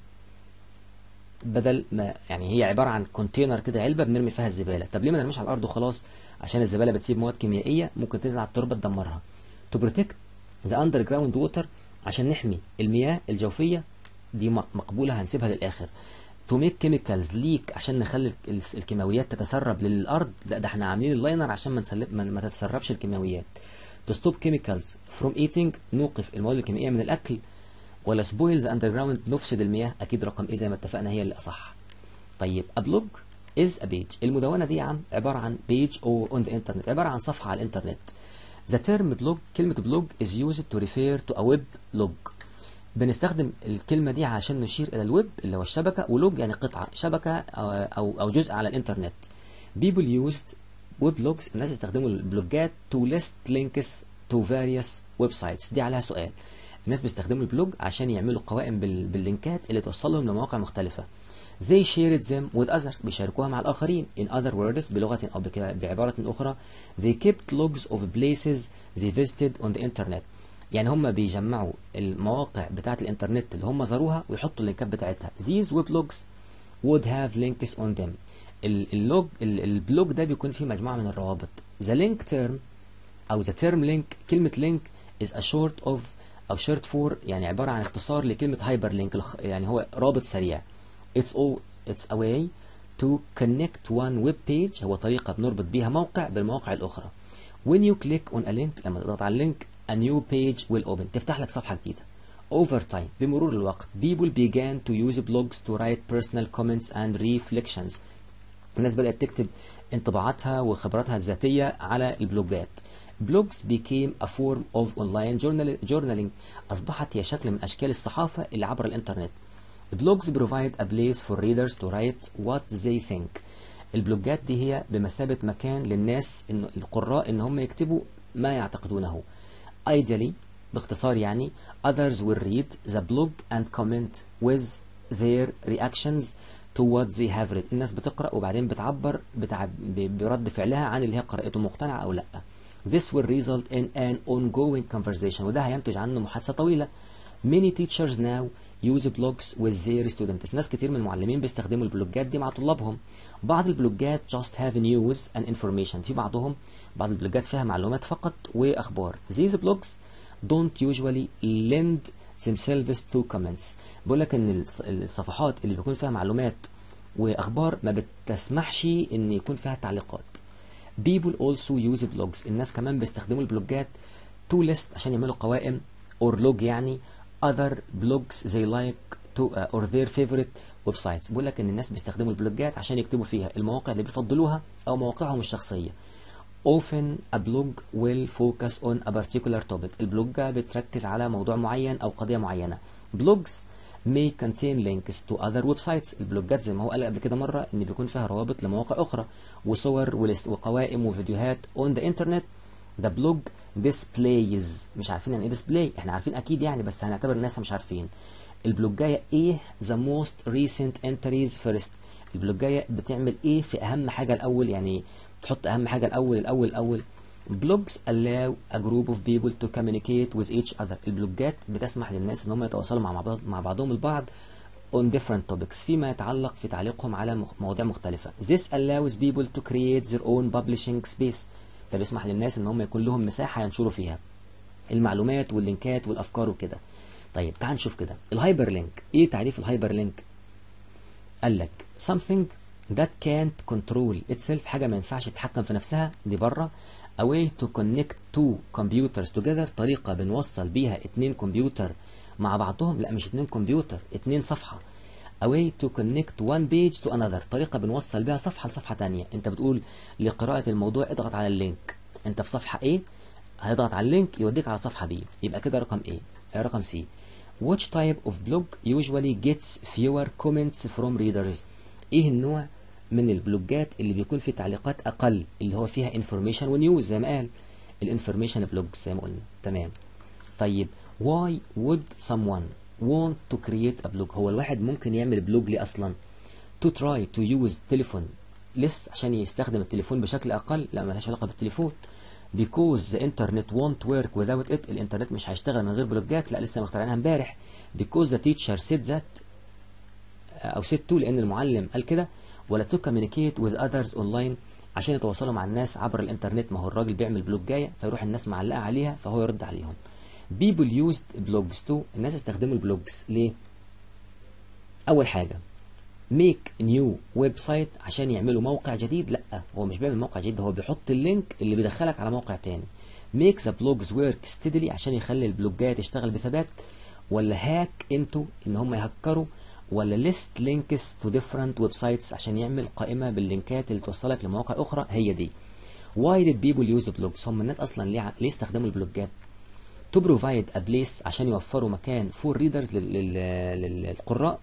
بدل ما يعني هي عباره عن كونتينر كده علبه بنرمي فيها الزباله طب ليه ما نرميش على الارض وخلاص عشان الزباله بتسيب مواد كيميائيه ممكن تنزل على التربه تدمرها تو بروتكت ذا اندر جراوند ووتر عشان نحمي المياه الجوفيه دي م- مقبوله هنسيبها للاخر تو ميك كيميكالز ليك عشان نخلي ال- الكيماويات تتسرب للارض لا ده احنا عاملين اللاينر عشان ما, نسلب ما, ما تتسربش الكيماويات تو ستوب كيميكالز فروم ايتينج نوقف المواد الكيميائيه من الاكل ولا سبويلز اندر جراوند نفسد المياه اكيد رقم ايه زي ما اتفقنا هي اللي اصح طيب a blog is a page المدونة دي يا عم عبارة عن page او on the internet عبارة عن صفحة على الانترنت the term blog كلمة blog is used to refer to a web log بنستخدم الكلمة دي عشان نشير إلى الويب اللي هو الشبكة ولوج يعني قطعة شبكة أو أو, أو جزء على الإنترنت people used web logs الناس استخدموا البلوجات to list links to various websites دي عليها سؤال الناس بيستخدموا البلوج عشان يعملوا قوائم بال- باللينكات اللي توصلهم لمواقع مختلفة they shared them with others بيشاركوها مع الآخرين in other words بلغة أو بك- بعبارة أخرى they kept logs of places they visited on the internet يعني هم بيجمعوا المواقع بتاعة الإنترنت اللي هم زاروها ويحطوا اللينكات بتاعتها these web logs would have links on them ال- اللوج ال- البلوج ده بيكون فيه مجموعة من الروابط the link term أو the term link كلمة link is a short of أو short for يعني عبارة عن اختصار لكلمة hyper link الخ- يعني هو رابط سريع it's all it's a way to connect one web page هو طريقة بنربط بيها موقع بالمواقع الأخرى when you click on a link لما تضغط على اللينك a new page will open تفتح لك صفحة جديدة over time بمرور الوقت people began to use blogs to write personal comments and reflections الناس بدأت تكتب انطباعاتها وخبراتها الذاتية على البلوجات blogs became a form of online journal- journaling أصبحت هي شكل من أشكال الصحافة اللي عبر الإنترنت blogs provide a place for readers to write what they think البلوجات دي هي بمثابة مكان للناس إن القراء إن هم يكتبوا ما يعتقدونه ideally باختصار يعني others will read the blog and comment with their reactions to what they have read الناس بتقرأ وبعدين بتعبر بتع... ب- برد فعلها عن اللي هي قرأته مقتنعة أو لأ This will result in an ongoing conversation وده هينتج عنه محادثة طويلة Many teachers now use blogs with their students ناس كتير من المعلمين بيستخدموا البلوجات دي مع طلابهم بعض البلوجات just have news and information في بعضهم بعض البلوجات فيها معلومات فقط وأخبار These blogs don't usually lend themselves to comments بقول لك ان الص- الصفحات اللي بيكون فيها معلومات واخبار ما بتسمحش ان يكون فيها تعليقات people also use blogs الناس كمان بيستخدموا البلوجات to list عشان يعملوا قوائم or log يعني other blogs they like to uh, or their favorite websites بقول لك ان الناس بيستخدموا البلوجات عشان يكتبوا فيها المواقع اللي بيفضلوها او مواقعهم الشخصيه often a blog will focus on a particular topic البلوجة بتركز على موضوع معين أو قضية معينة blogs may contain links to other websites البلوجات زي ما هو قال قبل كده مرة إن بيكون فيها روابط لمواقع أخرى وصور ولست وقوائم وفيديوهات on the internet the blog displays مش عارفين يعني ايه display احنا عارفين اكيد يعني بس هنعتبر الناس مش عارفين البلوجاية ايه the most recent entries first البلوجاية بتعمل ايه في اهم حاجة الاول يعني تحط اهم حاجة الاول الاول الاول blogs allow a group of people to communicate with each other البلوجات بتسمح للناس ان هم يتواصلوا مع بعض مع بعضهم البعض on different topics فيما يتعلق في تعليقهم على مخ- مواضيع مختلفة this allows people to create their own publishing space ده بيسمح للناس ان هم يكون لهم مساحة ينشروا فيها المعلومات واللينكات والافكار وكده طيب تعال نشوف كده الهايبر لينك ايه تعريف الهايبر لينك قال لك something that can't control itself حاجة ما ينفعش تتحكم في نفسها دي بره a way to connect two computers together طريقة بنوصل بيها اتنين كمبيوتر مع بعضهم لا مش اتنين كمبيوتر اتنين صفحة a way to connect one page to another طريقة بنوصل بيها صفحة لصفحة تانية انت بتقول لقراءة الموضوع اضغط على اللينك انت في صفحة A هيضغط على اللينك يوديك على صفحة B يبقى كده رقم A آه، رقم C which type of blog usually gets fewer comments from readers ايه النوع من البلوجات اللي بيكون فيه تعليقات اقل اللي هو فيها information ونيوز زي ما قال الانفورميشن بلوجز زي ما قلنا تمام طيب why would someone want to create a blog هو الواحد ممكن يعمل بلوج ليه اصلا to try to use telephone less عشان يستخدم التليفون بشكل اقل لا ملهاش علاقه بالتليفون because the internet won't work without it الانترنت مش هيشتغل من غير بلوجات لا لسه مخترعينها امبارح because the teacher said that او said to لان المعلم قال كده ولا to communicate with others online عشان يتواصلوا مع الناس عبر الانترنت ما هو الراجل بيعمل بلوجايه فيروح الناس معلقه عليها فهو يرد عليهم people used blogs to الناس استخدموا البلوجز ليه اول حاجه make new website عشان يعملوا موقع جديد لا هو مش بيعمل موقع جديد هو بيحط اللينك اللي بيدخلك على موقع تاني make the blogs work steadily عشان يخلي البلوجات تشتغل بثبات ولا hack into ان هم يهكروا ولا list links to different websites عشان يعمل قائمة باللينكات اللي توصلك لمواقع أخرى هي دي why did people use blogs هم الناس أصلا ليه, ليه استخدموا البلوجات to provide a place عشان يوفروا مكان for readers لل... لل... للقراء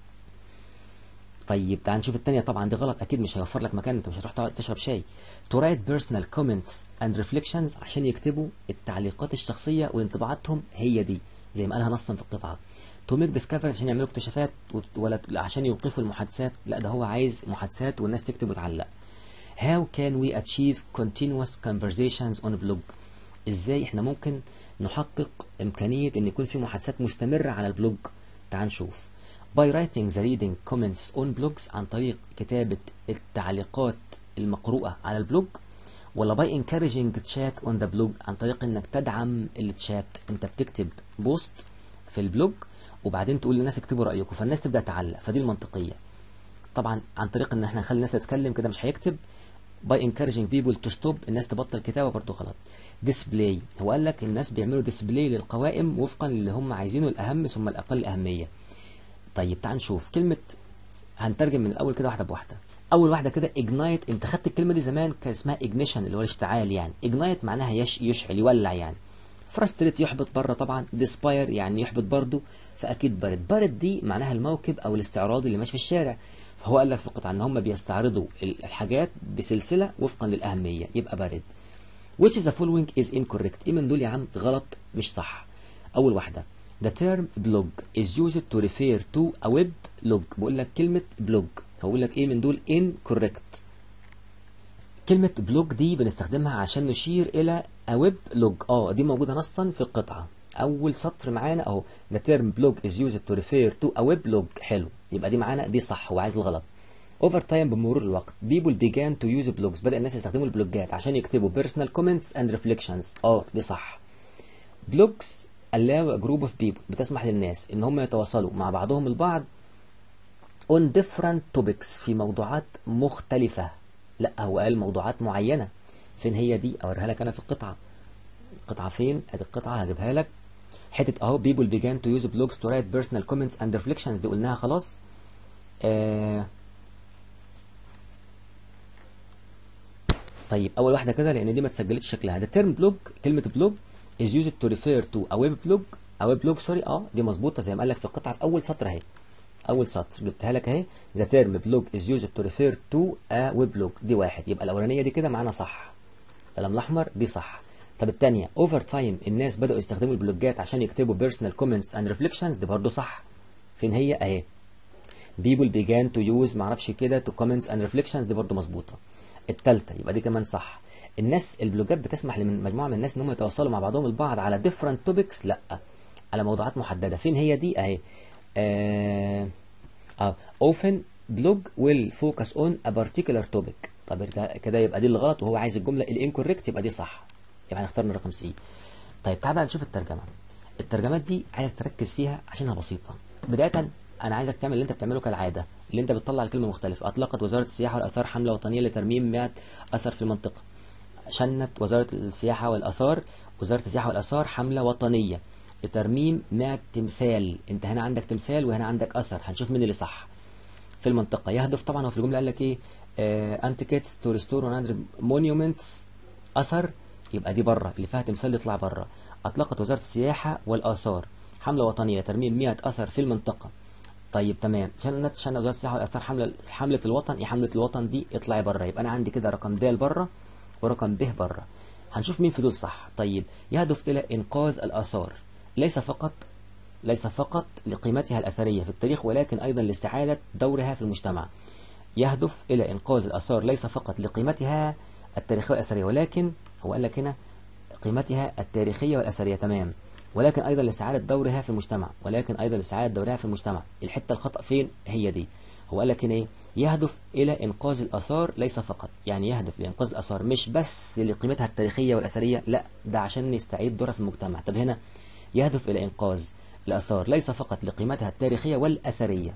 طيب تعال نشوف الثانية طبعا دي غلط أكيد مش هيوفر لك مكان أنت مش هتروح تقعد تشرب شاي to write personal comments and reflections عشان يكتبوا التعليقات الشخصية وانطباعاتهم هي دي زي ما قالها نصا في القطعة to make discoveries عشان يعملوا اكتشافات ولا عشان يوقفوا المحادثات لا ده هو عايز محادثات والناس تكتب وتعلق how can we achieve continuous conversations on a blog ازاي احنا ممكن نحقق امكانية ان يكون في محادثات مستمرة على البلوج تعال نشوف by writing the reading comments on blogs عن طريق كتابة التعليقات المقروءة على البلوج ولا by encouraging chat on the blog عن طريق انك تدعم التشات انت بتكتب بوست في البلوج وبعدين تقول للناس اكتبوا رايكم فالناس تبدا تعلق فدي المنطقيه طبعا عن طريق ان احنا نخلي الناس تتكلم كده مش هيكتب by encouraging people to stop الناس تبطل كتابه برضه غلط display هو قال لك الناس بيعملوا display للقوائم وفقا للي هم عايزينه الاهم ثم الاقل اهميه طيب تعال نشوف كلمه هنترجم من الاول كده واحده بواحده اول واحده كده ignite انت خدت الكلمه دي زمان كان اسمها ignition اللي هو الاشتعال يعني ignite معناها يش يشعل يولع يعني فرستريت يحبط بره طبعا ديسباير يعني يحبط برضه فاكيد بارد بارد دي معناها الموكب او الاستعراض اللي ماشي في الشارع فهو قال لك في القطعه ان هم بيستعرضوا الحاجات بسلسله وفقا للاهميه يبقى بارد which is the following is incorrect ايه من دول يا عم غلط مش صح اول واحده the term blog is used to refer to a web log بقول لك كلمه blog هقول لك ايه من دول incorrect كلمة بلوج دي بنستخدمها عشان نشير إلى a web log اه دي موجودة نصا في القطعة أول سطر معانا أهو the term blog is used to refer to a web log حلو يبقى دي معانا دي صح وعايز الغلط over time بمرور الوقت people began to use blogs بدأ الناس يستخدموا البلوجات عشان يكتبوا personal comments and reflections اه دي صح blogs allow a group of people بتسمح للناس ان هم يتواصلوا مع بعضهم البعض on different topics في موضوعات مختلفة لا هو قال موضوعات معينة فين هي دي اوريها لك انا في القطعة القطعة فين ادي القطعة هجيبها لك حتة اهو people began to use blogs to write personal comments and reflections دي قلناها خلاص آه طيب اول واحدة كده لان دي ما اتسجلتش شكلها the term blog كلمة blog is used to refer to a web blog a web blog سوري اه دي مظبوطة زي ما قال لك في القطعة في اول سطر اهي اول سطر جبتها لك اهي the term blog is used to refer to a web blog دي واحد يبقى الاولانيه دي كده معانا صح القلم الاحمر دي صح طب الثانيه over time الناس بداوا يستخدموا البلوجات عشان يكتبوا personal comments and reflections دي برضه صح فين هي اهي people began to use معرفش كده to comments and reflections دي برضه مظبوطه الثالثه يبقى دي كمان صح الناس البلوجات بتسمح لمجموعه من الناس ان هم يتواصلوا مع بعضهم البعض على different topics لا على موضوعات محدده فين هي دي اهي آه آه often blog will focus on a particular topic طب كده يبقى دي الغلط وهو عايز الجمله الانكوريكت يبقى دي صح يبقى هنختار من رقم سي طيب تعال بقى نشوف الترجمه الترجمات دي عايزك تركز فيها عشانها بسيطه بدايه انا عايزك تعمل اللي انت بتعمله كالعاده اللي انت بتطلع الكلمه مختلفه اطلقت وزاره السياحه والاثار حمله وطنيه لترميم 100 اثر في المنطقه شنت وزارة السياحة والآثار وزارة السياحة والآثار حملة وطنية لترميم 100 تمثال انت هنا عندك تمثال وهنا عندك أثر هنشوف مين اللي صح في المنطقة يهدف طبعا هو في الجملة قال لك ايه انتيكيتس تو ريستور 100 مونيومنتس أثر يبقى دي بره اللي فيها تمثال يطلع بره أطلقت وزارة السياحة والآثار حملة وطنية لترميم 100 أثر في المنطقة طيب تمام شنت شنت وزارة السياحة والآثار حملة حملة الوطن ايه حملة الوطن دي اطلعي بره يبقى أنا عندي كده رقم د بره ورقم ب بره هنشوف مين في دول صح طيب يهدف إلى إنقاذ الآثار ليس فقط ليس فقط لقيمتها الأثرية في التاريخ ولكن أيضا لاستعادة دورها في المجتمع يهدف إلى إنقاذ الآثار ليس فقط لقيمتها التاريخية والأثرية ولكن هو قال لك هنا قيمتها التاريخية والأثرية تمام ولكن أيضا لاستعادة دورها في المجتمع ولكن أيضا لاستعادة دورها في المجتمع الحتة الخطأ فين هي دي هو قال لك هنا إيه يهدف إلى إنقاذ الآثار ليس فقط يعني يهدف لإنقاذ الآثار مش بس لقيمتها التاريخية والأثرية لا ده عشان يستعيد دورها في المجتمع طب هنا يهدف إلى إنقاذ الآثار ليس فقط لقيمتها التاريخية والأثرية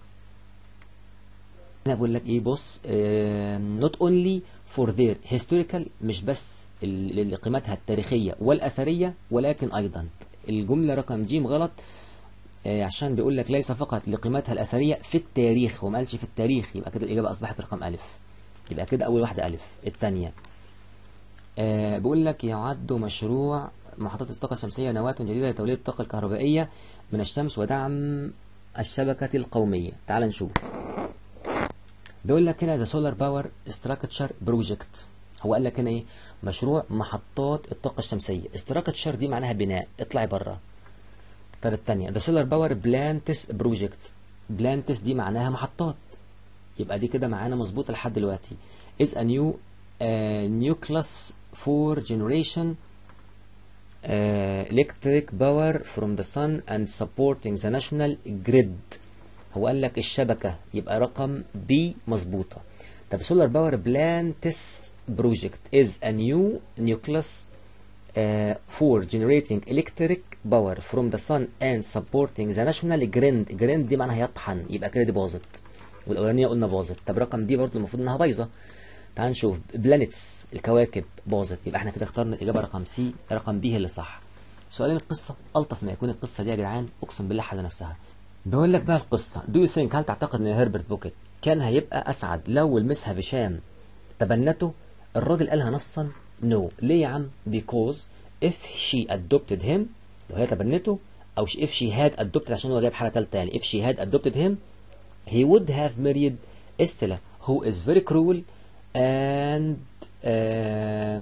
أنا بقول لك إيه بص uh, not only for their historical مش بس لقيمتها التاريخية والأثرية ولكن أيضا الجملة رقم ج غلط آه عشان بيقول لك ليس فقط لقيمتها الأثرية في التاريخ وما قالش في التاريخ يبقى كده الإجابة أصبحت رقم ألف يبقى كده أول واحدة ألف الثانية آه بيقول لك يعد مشروع محطات الطاقة الشمسية نواة جديدة لتوليد الطاقة الكهربائية من الشمس ودعم الشبكة القومية تعال نشوف بيقول لك هنا ذا سولار باور ستراكشر بروجكت هو قال لك هنا ايه مشروع محطات الطاقة الشمسية ستراكشر دي معناها بناء اطلعي بره طب الثانية ذا سولار باور بلانتس بروجكت بلانتس دي معناها محطات يبقى دي كده معانا مظبوطة لحد دلوقتي is a new uh, nucleus for generation uh, electric power from the sun and supporting the national grid هو قال لك الشبكة يبقى رقم بي مظبوطة طب سولار باور بلانتس بروجكت is a new nucleus uh, for generating electric power from the sun and supporting the national grid grid دي معناها يطحن يبقى كده دي باظت والاولانيه قلنا باظت طب رقم دي برضه المفروض انها بايظه تعال نشوف بلانيتس الكواكب باظت يبقى احنا كده اخترنا الاجابه رقم سي رقم بي هي اللي صح سؤالين القصه الطف ما يكون القصه دي يا جدعان اقسم بالله على نفسها بيقول لك بقى القصه دو يو ثينك هل تعتقد ان هربرت بوكيت كان هيبقى اسعد لو المسها هشام تبنته الراجل قالها نصا نو no. ليه يا عم because if she adopted him لو هي تبنته او if she had adopted عشان هو جايب حاله ثالثه يعني if she had adopted him he would have married Estella who is very cruel and uh,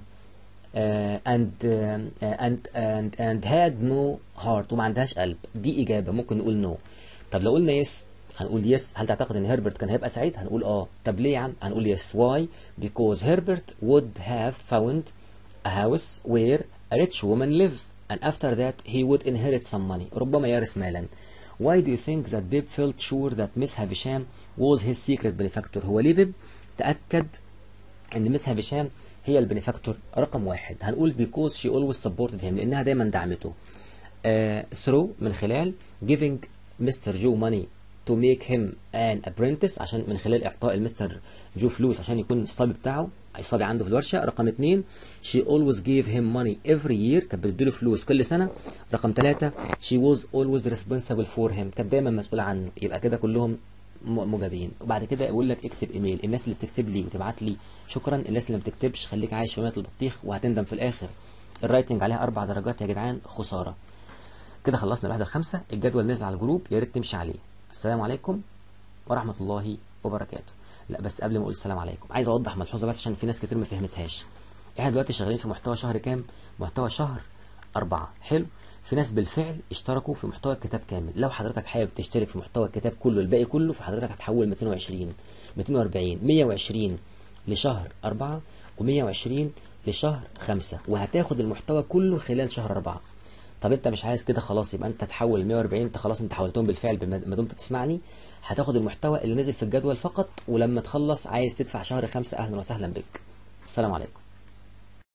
uh, and, uh, and and and had no heart وما عندهاش قلب دي اجابه ممكن نقول نو no. طب لو قلنا يس هنقول يس هل تعتقد ان هربرت كان هيبقى سعيد هنقول اه طب ليه يا عم هنقول يس why because Herbert would have found a house where a rich woman live and after that he would inherit some money ربما يرث مالا why do you think that Bib felt sure that Miss Havisham was his secret benefactor هو ليه بيب تأكد ان مس هافشام هي البنفاكتور رقم واحد هنقول because she always supported him لانها دايما دعمته uh, through من خلال giving Mr. Joe money to make him an apprentice عشان من خلال اعطاء المستر جو فلوس عشان يكون الصبي بتاعه الصبي عنده في الورشه رقم اثنين she always gave him money every year كانت بتديله فلوس كل سنه رقم ثلاثه she was always responsible for him كانت دايما مسؤوله عنه يبقى كده كلهم مجابين وبعد كده يقول لك اكتب ايميل الناس اللي بتكتب لي وتبعت لي شكرا الناس اللي ما بتكتبش خليك عايش في ميه البطيخ وهتندم في الاخر الرايتنج عليها اربع درجات يا جدعان خساره كده خلصنا الوحده الخامسه الجدول نزل على الجروب يا ريت تمشي عليه السلام عليكم ورحمه الله وبركاته لا بس قبل ما اقول السلام عليكم عايز اوضح ملحوظه بس عشان في ناس كتير ما فهمتهاش احنا دلوقتي شغالين في محتوى شهر كام محتوى شهر أربعة حلو في ناس بالفعل اشتركوا في محتوى الكتاب كامل لو حضرتك حابب تشترك في محتوى الكتاب كله الباقي كله فحضرتك هتحول 220 240 120 لشهر أربعة و120 لشهر خمسة وهتاخد المحتوى كله خلال شهر أربعة طب انت مش عايز كده خلاص يبقى انت تحول 140 انت خلاص انت حولتهم بالفعل ما دمت تسمعني هتاخد المحتوى اللي نزل في الجدول فقط ولما تخلص عايز تدفع شهر خمسة اهلا وسهلا بك السلام عليكم